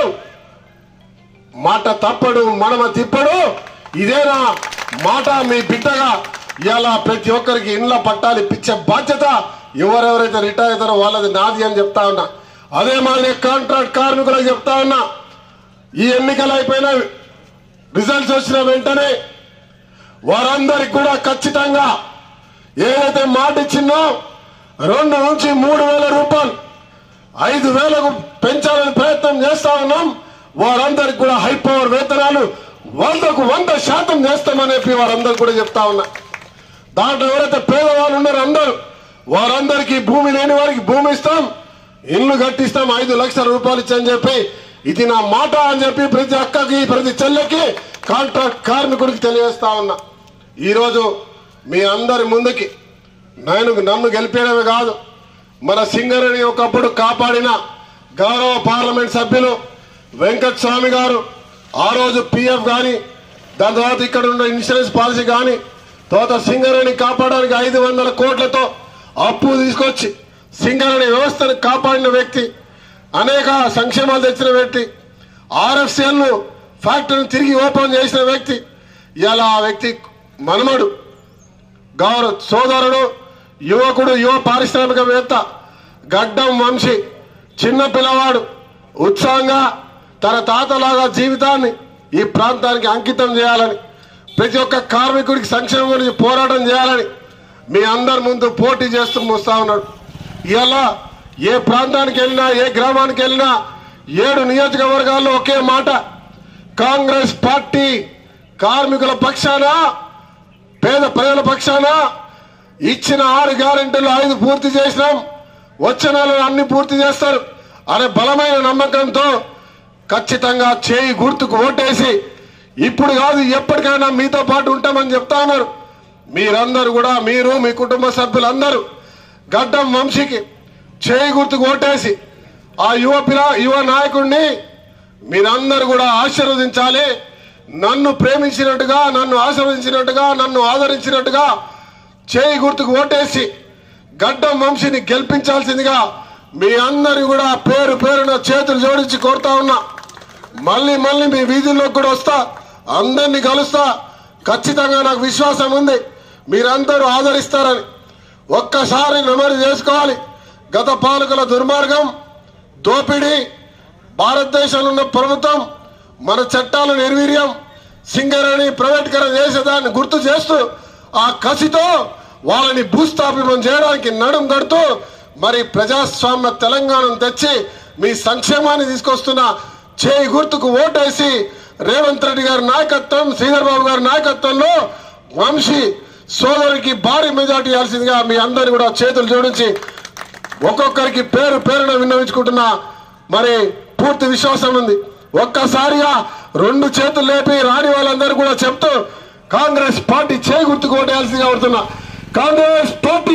మాట తప్పడు మనమ తిప్పడు ఇదేనా మాట మీ బిడ్డగా ఇలా ప్రతి ఒక్కరికి ఇండ్ల పట్టాలు ఇప్పించే బాధ్యత ఎవరెవరైతే రిటైర్ అవుతారో వాళ్ళది నాది అని చెప్తా ఉన్నా అదే మాదిరి కాంట్రాక్ట్ కార్మికులకు చెప్తా ఉన్నా ఈ ఎన్నికలు అయిపోయిన రిజల్ట్స్ వచ్చిన వెంటనే వారందరికి కూడా ఖచ్చితంగా ఏదైతే మాట ఇచ్చిందో రెండు నుంచి మూడు వేల రూపాయలు ఐదు వేలకు పెంచాలని ప్రయత్నం చేస్తా ఉన్నాం వారందరికి కూడా హై పవర్ వేతనాలు వందకు వంద శాతం చేస్తామని చెప్పి వారందరికి కూడా చెప్తా ఉన్నా దాంట్లో ఎవరైతే పేదవాళ్ళు ఉన్నారో అందరూ వారందరికీ భూమి లేని వారికి భూమి ఇస్తాం ఇల్లు కట్టిస్తాం ఐదు లక్షల రూపాయలు ఇచ్చని చెప్పి ఇది నా మాట అని చెప్పి ప్రతి అక్కకి ప్రతి చెల్లెకి కాంట్రాక్ట్ కార్మికుడికి తెలియజేస్తా ఉన్నా ఈరోజు మీ అందరి ముందుకి నేను నన్ను గెలిపేయడమే కాదు మన సింగరేణి ఒకప్పుడు కాపాడిన గౌరవ పార్లమెంట్ సభ్యులు వెంకట్ స్వామి గారు ఆ రోజు పిఎఫ్ కానీ దాని తర్వాత ఇక్కడ ఉన్న ఇన్సూరెన్స్ పాలసీ కానీ తర్వాత సింగరేణి కాపాడడానికి ఐదు వందల కోట్లతో అప్పు తీసుకొచ్చి సింగరేణి వ్యవస్థను కాపాడిన వ్యక్తి అనేక సంక్షేమాలు తెచ్చిన వ్యక్తి ఆర్ఎఫ్సిఎల్ ను ఫ్యాక్టరీని తిరిగి ఓపెన్ చేసిన వ్యక్తి ఇలా ఆ వ్యక్తి మనమడు గౌరవ సోదరుడు యువకుడు యువ పారిశ్రామికవేత్త గడ్డం వంశీ చిన్న పిల్లవాడు ఉత్సాహంగా తన తాతలాగా జీవితాన్ని ఈ ప్రాంతానికి అంకితం చేయాలని ప్రతి ఒక్క కార్మికుడికి సంక్షేమం గురించి పోరాటం చేయాలని మీ అందరి ముందు పోటీ చేస్తూ వస్తా ఉన్నాడు ఇలా ఏ ప్రాంతానికి వెళ్ళినా ఏ గ్రామానికి వెళ్ళినా ఏడు నియోజకవర్గాల్లో ఒకే మాట కాంగ్రెస్ పార్టీ కార్మికుల పక్షాన పేద ప్రజల పక్షాన ఇచ్చిన ఆరు గ్యారెంటీలు ఐదు పూర్తి చేసినాం వచ్చే నెలలో అన్ని పూర్తి చేస్తారు అనే బలమైన నమ్మకంతో ఖచ్చితంగా చేయి గుర్తుకు ఓటేసి ఇప్పుడు కాదు ఎప్పటికైనా మీతో పాటు ఉంటామని చెప్తా ఉన్నారు మీరందరూ కూడా మీరు మీ కుటుంబ సభ్యులందరూ గడ్డం వంశీకి చేయి గుర్తుకు ఓటేసి ఆ యువ పిల్ల యువ నాయకుడిని మీరందరూ కూడా ఆశీర్వదించాలి నన్ను ప్రేమించినట్టుగా నన్ను ఆశీర్వదించినట్టుగా నన్ను ఆదరించినట్టుగా చేయి గుర్తుకు ఓటేసి గడ్డం వంశీని గెలిపించాల్సిందిగా మీ అందరి కూడా పేరు పేరున చేతులు జోడించి కోరుతా ఉన్నా మళ్ళీ మళ్ళీ మీ వీధుల్లోకి కూడా వస్తా అందరినీ కలుస్తా ఖచ్చితంగా నాకు విశ్వాసం ఉంది మీరందరూ ఆదరిస్తారని ఒక్కసారి నమరు చేసుకోవాలి గత పాలకుల దుర్మార్గం దోపిడీ భారతదేశంలో ఉన్న ప్రభుత్వం మన చట్టాల నిర్వీర్యం సింగరేణి ప్రైవేటీకరణ చేసేదాన్ని గుర్తు చేస్తూ ఆ కసితో వాళ్ళని భూస్థాపితం చేయడానికి నడుం కడుతూ మరి ప్రజాస్వామ్య తెలంగాణను తెచ్చి మీ సంక్షేమాన్ని తీసుకొస్తున్న చేయి గుర్తుకు ఓటేసి రేవంత్ రెడ్డి గారి నాయకత్వం శ్రీధర్ బాబు గారి నాయకత్వంలో వంశీ సోదరికి భారీ మెజార్టీ ఇవ్వాల్సిందిగా మీ అందరు కూడా చేతులు జోడించి ఒక్కొక్కరికి పేరు పేరున విన్నవించుకుంటున్నా మరి పూర్తి విశ్వాసం ఉంది ఒక్కసారిగా రెండు చేతులు లేపి రాని వాళ్ళందరూ కూడా చెప్తూ కాంగ్రెస్ పార్టీ చేయి గుర్తుకు ఓటేయాల్సిందిగా కోరుతున్నా కాంగ్రెస్ పార్టీ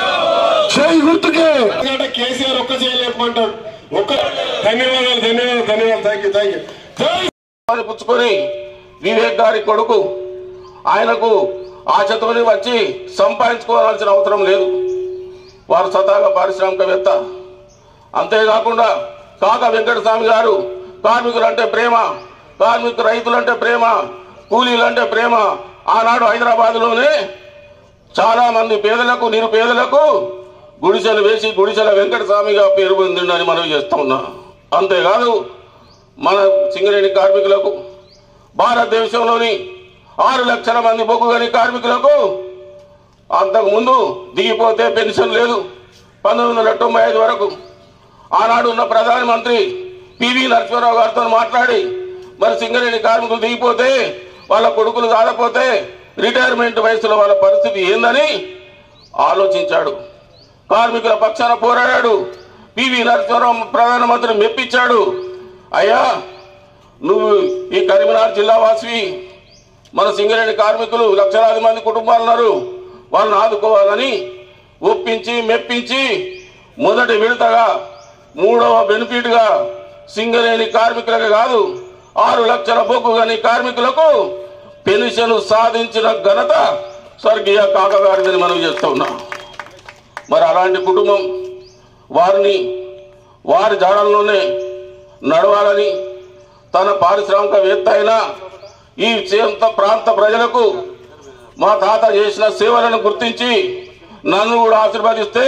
చేయి గుర్తుకే ఎందుకంటే కేసీఆర్ ఒక్క చేయలేకపోంటాడు ఒక్క ధన్యవాదాలు ధన్యవాదాలు ధన్యవాదాలు థ్యాంక్ యూ థ్యాంక్ యూ వారిని పుచ్చుకొని వివేక్ గారి కొడుకు ఆయనకు ఆశతోని వచ్చి సంపాదించుకోవాల్సిన అవసరం లేదు వారు స్వతహాగా పారిశ్రామికవేత్త అంతేకాకుండా కాక వెంకటస్వామి గారు కార్మికులంటే ప్రేమ కార్మిక రైతులంటే ప్రేమ కూలీలంటే ప్రేమ ఆనాడు హైదరాబాద్లోనే చాలా మంది పేదలకు నిరుపేదలకు గుడిసెలు వేసి గుడిసెల వెంకటస్వామిగా పేరు పొందిండని మనం చేస్తా ఉన్నా అంతేకాదు మన సింగరేణి కార్మికులకు భారతదేశంలోని ఆరు లక్షల మంది బొగ్గుగని కార్మికులకు అంతకు ముందు దిగిపోతే పెన్షన్ లేదు పంతొమ్మిది వందల తొంభై ఐదు వరకు ఆనాడు ఉన్న ప్రధానమంత్రి పివి నరసింహారావు గారితో మాట్లాడి మరి సింగరేణి కార్మికులు దిగిపోతే వాళ్ళ కొడుకులు కాకపోతే రిటైర్మెంట్ వయసులో వాళ్ళ పరిస్థితి ఏందని ఆలోచించాడు కార్మికుల పక్షాన పోరాడాడు పివి నరసింహారావు ప్రధానమంత్రి మెప్పించాడు అయ్యా నువ్వు ఈ కరీంనగర్ జిల్లా వాసివి మన సింగరేణి కార్మికులు లక్షలాది మంది కుటుంబాలు ఉన్నారు వాళ్ళని ఆదుకోవాలని ఒప్పించి మెప్పించి మొదటి విడతగా మూడవ బెనిఫిట్ గా సింగరేణి కార్మికులకు కాదు ఆరు లక్షల బొగ్గు గని కార్మికులకు పెన్షన్ సాధించిన ఘనత స్వర్గీయ కాక గారిని మనం చేస్తూ ఉన్నాం మరి అలాంటి కుటుంబం వారిని వారి జాడల్లోనే నడవాలని తన పారిశ్రామికవేత్త అయిన ఈ చేంత ప్రాంత ప్రజలకు మా తాత చేసిన సేవలను గుర్తించి నన్ను కూడా ఆశీర్వదిస్తే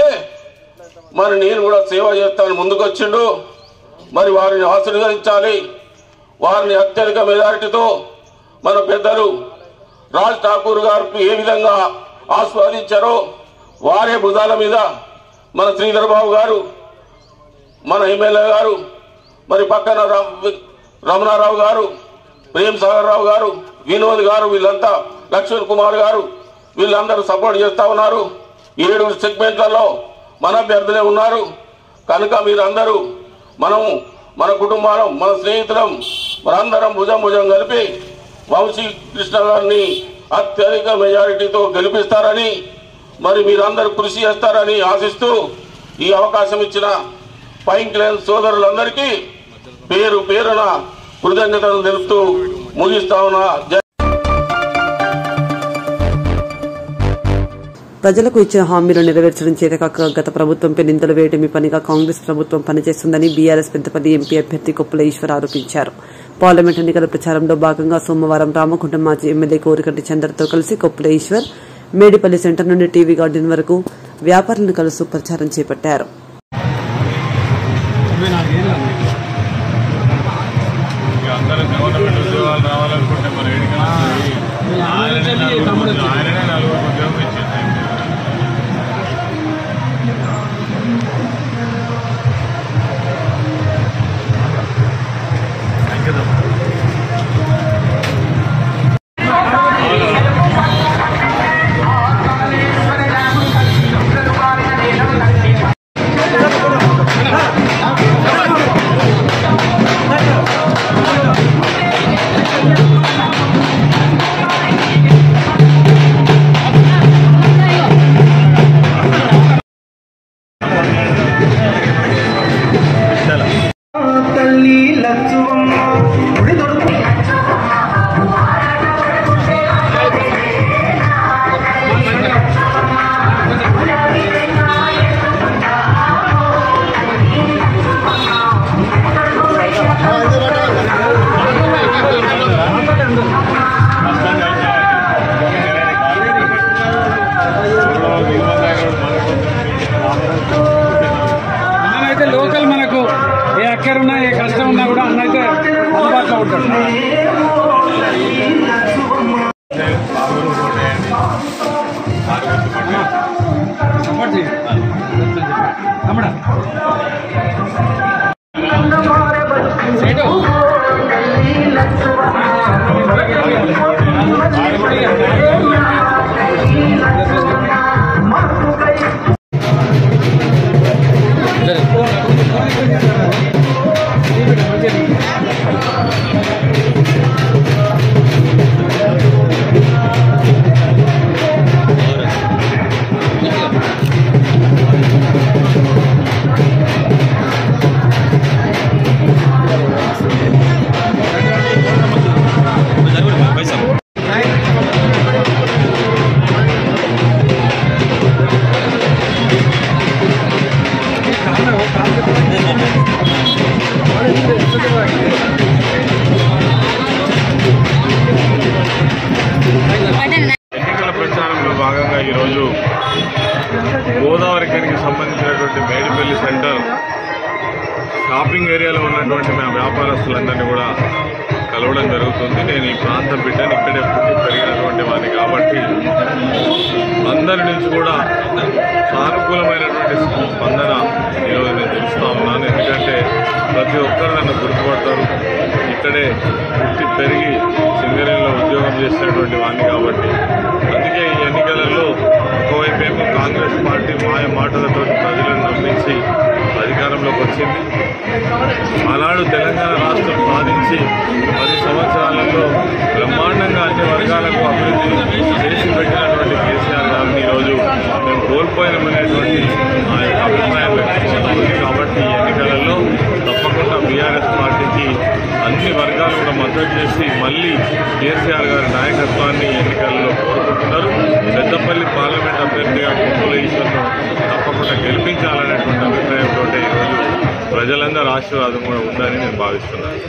మరి నేను కూడా సేవ చేస్తాను ముందుకొచ్చిండు మరి వారిని ఆశీర్వదించాలి వారిని అత్యధిక మెజారిటీతో మన పెద్దలు రాజ్ ఠాకూర్ గారు ఏ విధంగా ఆస్వాదించారో వారే భుజాల మీద మన శ్రీధర్ బాబు గారు మన ఎమ్మెల్యే గారు మరి పక్కన రా- రమణారావు గారు ప్రేమ్ సాగర్ రావు గారు వినోద్ గారు వీళ్ళంతా లక్ష్మణ్ కుమార్ గారు వీళ్ళందరూ సపోర్ట్ చేస్తా ఉన్నారు ఏడు సెగ్మెంట్లలో మన అభ్యర్థులే ఉన్నారు కనుక మీరందరూ మనం మన కుటుంబాలం మన స్నేహితులం మనందరం భుజం భుజం కలిపి వంశీ కృష్ణ గారిని అత్యధిక మెజారిటీతో గెలిపిస్తారని మరి మీరందరూ కృషి చేస్తారని ఆశిస్తూ ఈ అవకాశం ఇచ్చిన పైన్ క్లైన్ సోదరులందరికీ పేరు పేరున కృతజ్ఞతలు తెలుపుతూ ముగిస్తా ఉన్నా జై ప్రజలకు ఇచ్చిన హామీలు నెరవేర్చడం చేతకాక గత ప్రభుత్వంపై నిందలు వేయడమే పనిగా కాంగ్రెస్ ప్రభుత్వం పనిచేస్తుందని బీఆర్ఎస్ పెద్దపల్లి ఎంపీ అభ్యర్థి కొప్పుల ఈశ్వర్ ఆరోపించారు పార్లమెంట్ ఎన్నికల ప్రచారంలో భాగంగా సోమవారం రామకుంట మాజీ ఎమ్మెల్యే కోరికంటి చంద్రతో కలిసి కొప్పుల ఈశ్వర్ మేడిపల్లి సెంటర్ నుండి టీవీ గార్డెన్ వరకు వ్యాపారులను కలుస్తూ ప్రచారం చేపట్టారు అందరూ గవర్నమెంట్ ఉద్యోగాలు రావాలి ఈరోజు గోదావరి కనికి సంబంధించినటువంటి మేడిపల్లి సెంటర్ షాపింగ్ ఏరియాలో ఉన్నటువంటి మా వ్యాపారస్తులందరినీ కూడా కలవడం జరుగుతుంది నేను ఈ ప్రాంతం బిడ్డను ఇక్కడే పుట్టి పెరిగినటువంటి వాడిని కాబట్టి అందరి నుంచి కూడా సానుకూలమైనటువంటి స్పందన ఈరోజు నేను తెలుస్తూ ఉన్నాను ఎందుకంటే ప్రతి ఒక్కరు నన్ను గుర్తుపడతారు ఇక్కడే పుట్టి పెరిగి సింగరేణిలో ఉద్యోగం చేసినటువంటి వాడిని కాబట్టి అందుకే ఈ ఎన్నికలలో ఒకవైపు ఏమో కాంగ్రెస్ పార్టీ మాయ మాటలతో ప్రజలను నమ్మించి అధికారంలోకి వచ్చింది ఆనాడు తెలంగాణ రాష్ట్రం సాధించి పది సంవత్సరాలలో బ్రహ్మాండంగా అన్ని వర్గాలకు అభివృద్ధి చేసి పెట్టినటువంటి కేసీఆర్ గారిని ఈరోజు మేము కోల్పోయినామనేటువంటి ఆ యొక్క అభిప్రాయం వ్యక్తమవుతుంది కాబట్టి ఈ ఎన్నికలలో తప్పకుండా బీఆర్ఎస్ పార్టీకి అన్ని వర్గాలు కూడా మద్దతు చేసి మళ్ళీ కేసీఆర్ గారి నాయకత్వాన్ని ఎన్నికల్లో కోరుకుంటున్నారు పెద్దపల్లి పార్లమెంట్ అభ్యర్థిగా కుప్పల ఈశ్వర్ను తప్పకుండా గెలిపించాలనేటువంటి అభిప్రాయంతో ఈరోజు ప్రజలందరూ ఆశీర్వాదం కూడా ఉందని నేను భావిస్తున్నాను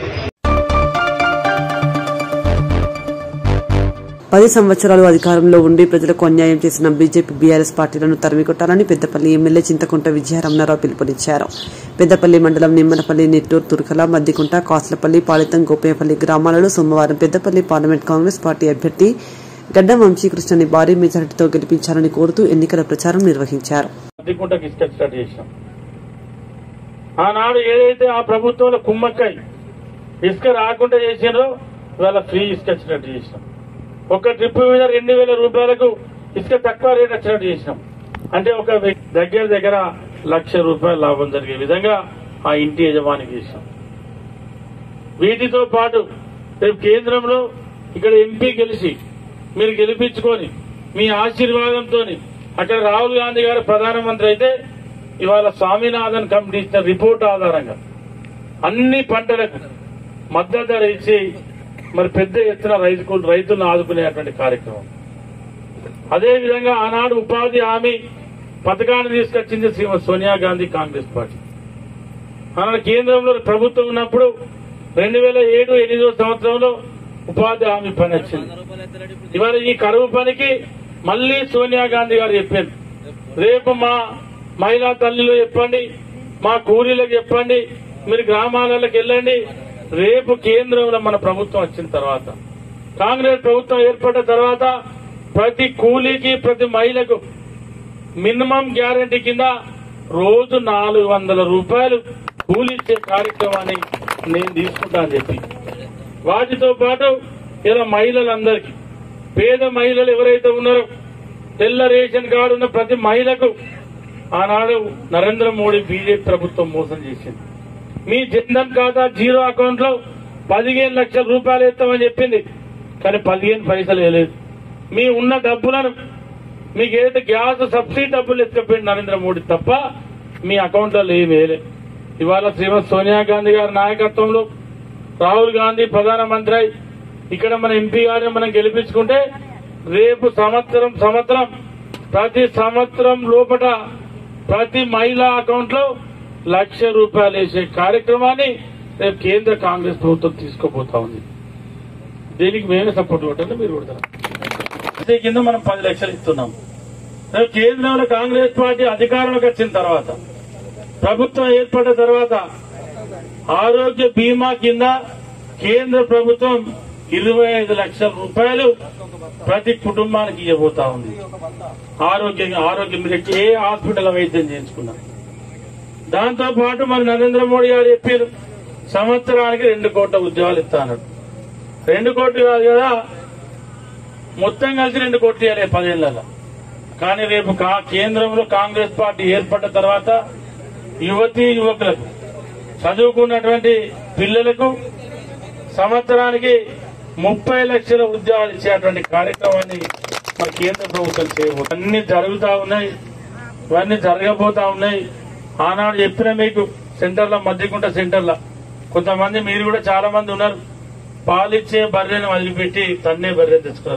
పది సంవత్సరాలు అధికారంలో ఉండి ప్రజలకు అన్యాయం చేసిన బీజేపీ బీఆర్ఎస్ పార్టీలను తరిమికొట్టాలని పెద్దపల్లి ఎమ్మెల్యే చింతకుంట విజయరమణారావు పిలుపునిచ్చారు పెద్దపల్లి మండలం నిమ్మనపల్లి నెట్టూరు తుర్కల మద్దికుంట కాస్లపల్లి పాలితం గోపేపల్లి గ్రామాలలో సోమవారం పెద్దపల్లి పార్లమెంట్ కాంగ్రెస్ పార్టీ అభ్యర్థి గడ్డం వంశీకృష్ణని భారీ మెజారిటీతో గెలిపించాలని కోరుతూ ఎన్నికల ప్రచారం నిర్వహించారు అద్దెకుంటకి ఇసుక స్టార్ట్ చేసినాం ఆనాడు ఏదైతే ఆ ప్రభుత్వంలో కుమ్మక్కై ఇసుక రాకుండా చేసినారో ఇవాళ ఫ్రీ ఇసుక వచ్చినట్టు చేసినాం ఒక ట్రిప్ మీద రెండు వేల రూపాయలకు ఇసుక తక్కువ రేట్ వచ్చినట్టు చేసినాం అంటే ఒక వ్యక్తి దగ్గర దగ్గర లక్ష రూపాయల లాభం జరిగే విధంగా ఆ ఇంటి యజమానికి చేసినాం వీటితో పాటు రేపు కేంద్రంలో ఇక్కడ ఎంపీ గెలిచి మీరు గెలిపించుకొని మీ ఆశీర్వాదంతో అక్కడ రాహుల్ గాంధీ గారు ప్రధానమంత్రి అయితే ఇవాళ స్వామినాథన్ కమిటీ ఇచ్చిన రిపోర్ట్ ఆధారంగా అన్ని పంటలకు మద్దతు ధర ఇచ్చి మరి పెద్ద ఎత్తున రైతు రైతులను ఆదుకునేటువంటి కార్యక్రమం అదేవిధంగా ఆనాడు ఉపాధి హామీ పథకాన్ని తీసుకొచ్చింది శ్రీమతి సోనియా గాంధీ కాంగ్రెస్ పార్టీ ఆనాడు కేంద్రంలో ప్రభుత్వం ఉన్నప్పుడు రెండు వేల ఏడు ఎనిమిదో సంవత్సరంలో ఉపాధి హామీ పని వచ్చింది ఇవాళ ఈ కరువు పనికి మళ్ళీ సోనియా గాంధీ గారు చెప్పారు రేపు మా మహిళా తల్లిలో చెప్పండి మా కూలీలకు చెప్పండి మీరు గ్రామాలకు వెళ్ళండి రేపు కేంద్రంలో మన ప్రభుత్వం వచ్చిన తర్వాత కాంగ్రెస్ ప్రభుత్వం ఏర్పడిన తర్వాత ప్రతి కూలీకి ప్రతి మహిళకు మినిమం గ్యారంటీ కింద రోజు నాలుగు వందల రూపాయలు కూలీ ఇచ్చే కార్యక్రమాన్ని నేను తీసుకుంటా అని చెప్పి వాటితో పాటు ఇలా మహిళలందరికీ పేద మహిళలు ఎవరైతే ఉన్నారో తెల్ల రేషన్ కార్డు ఉన్న ప్రతి మహిళకు ఆనాడు నరేంద్ర మోడీ బీజేపీ ప్రభుత్వం మోసం చేసింది మీ జన్ధన్ ఖాతా జీరో అకౌంట్ లో పదిహేను లక్షల రూపాయలు ఇస్తామని చెప్పింది కానీ పదిహేను పైసలు వేయలేదు మీ ఉన్న డబ్బులను మీకు ఏదైతే గ్యాస్ సబ్సిడీ డబ్బులు ఎత్తుకపోయింది నరేంద్ర మోడీ తప్ప మీ అకౌంట్లలో ఏమి వేయలేదు ఇవాళ శ్రీమతి సోనియా గాంధీ గారి నాయకత్వంలో రాహుల్ గాంధీ ప్రధానమంత్రి అయి ఇక్కడ మన ఎంపీ గారిని మనం గెలిపించుకుంటే రేపు సంవత్సరం సంవత్సరం ప్రతి సంవత్సరం లోపల ప్రతి మహిళా అకౌంట్ లో లక్ష రూపాయలు వేసే కార్యక్రమాన్ని రేపు కేంద్ర కాంగ్రెస్ ప్రభుత్వం తీసుకోబోతా ఉంది దీనికి మేమే సపోర్ట్ కొట్టాలి మీరు కొడతారు అదే కింద మనం పది లక్షలు ఇస్తున్నాం రేపు కేంద్రంలో కాంగ్రెస్ పార్టీ అధికారంలోకి వచ్చిన తర్వాత ప్రభుత్వం ఏర్పడిన తర్వాత ఆరోగ్య బీమా కింద కేంద్ర ప్రభుత్వం ఇరవై ఐదు లక్షల రూపాయలు ప్రతి కుటుంబానికి ఇవ్వబోతా ఉంది ఆరోగ్య ఆరోగ్యం మీరు ఏ హాస్పిటల్ వైద్యం చేయించుకున్నా దాంతో పాటు మరి నరేంద్ర మోడీ గారు చెప్పారు సంవత్సరానికి రెండు కోట్ల ఉద్యోగాలు ఇస్తాను రెండు కోట్లు కాదు కదా మొత్తం కలిసి రెండు కోట్లు ఇవ్వాలి పదేళ్లలో కానీ రేపు కా- కేంద్రంలో కాంగ్రెస్ పార్టీ ఏర్పడ్డ తర్వాత యువతీ యువకులకు చదువుకున్నటువంటి పిల్లలకు సంవత్సరానికి ముప్పై లక్షల ఉద్యోగాలు ఇచ్చేటువంటి కార్యక్రమాన్ని మన కేంద్ర ప్రభుత్వం చేయబోతుంది అన్ని జరుగుతా ఉన్నాయి ఇవన్నీ జరగబోతా ఉన్నాయి ఆనాడు చెప్పిన మీకు సెంటర్ల మధ్యకుంట సెంటర్ల కొంతమంది మీరు కూడా చాలా మంది ఉన్నారు పాలిచ్చే బర్రెను వదిలిపెట్టి తన్నే బర్రె తెచ్చుకున్నారు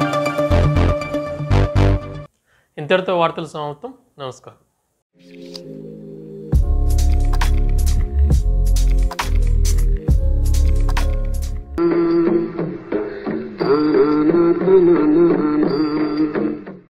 ఇంతటితో వార్తలు సమాప్తం నమస్కారం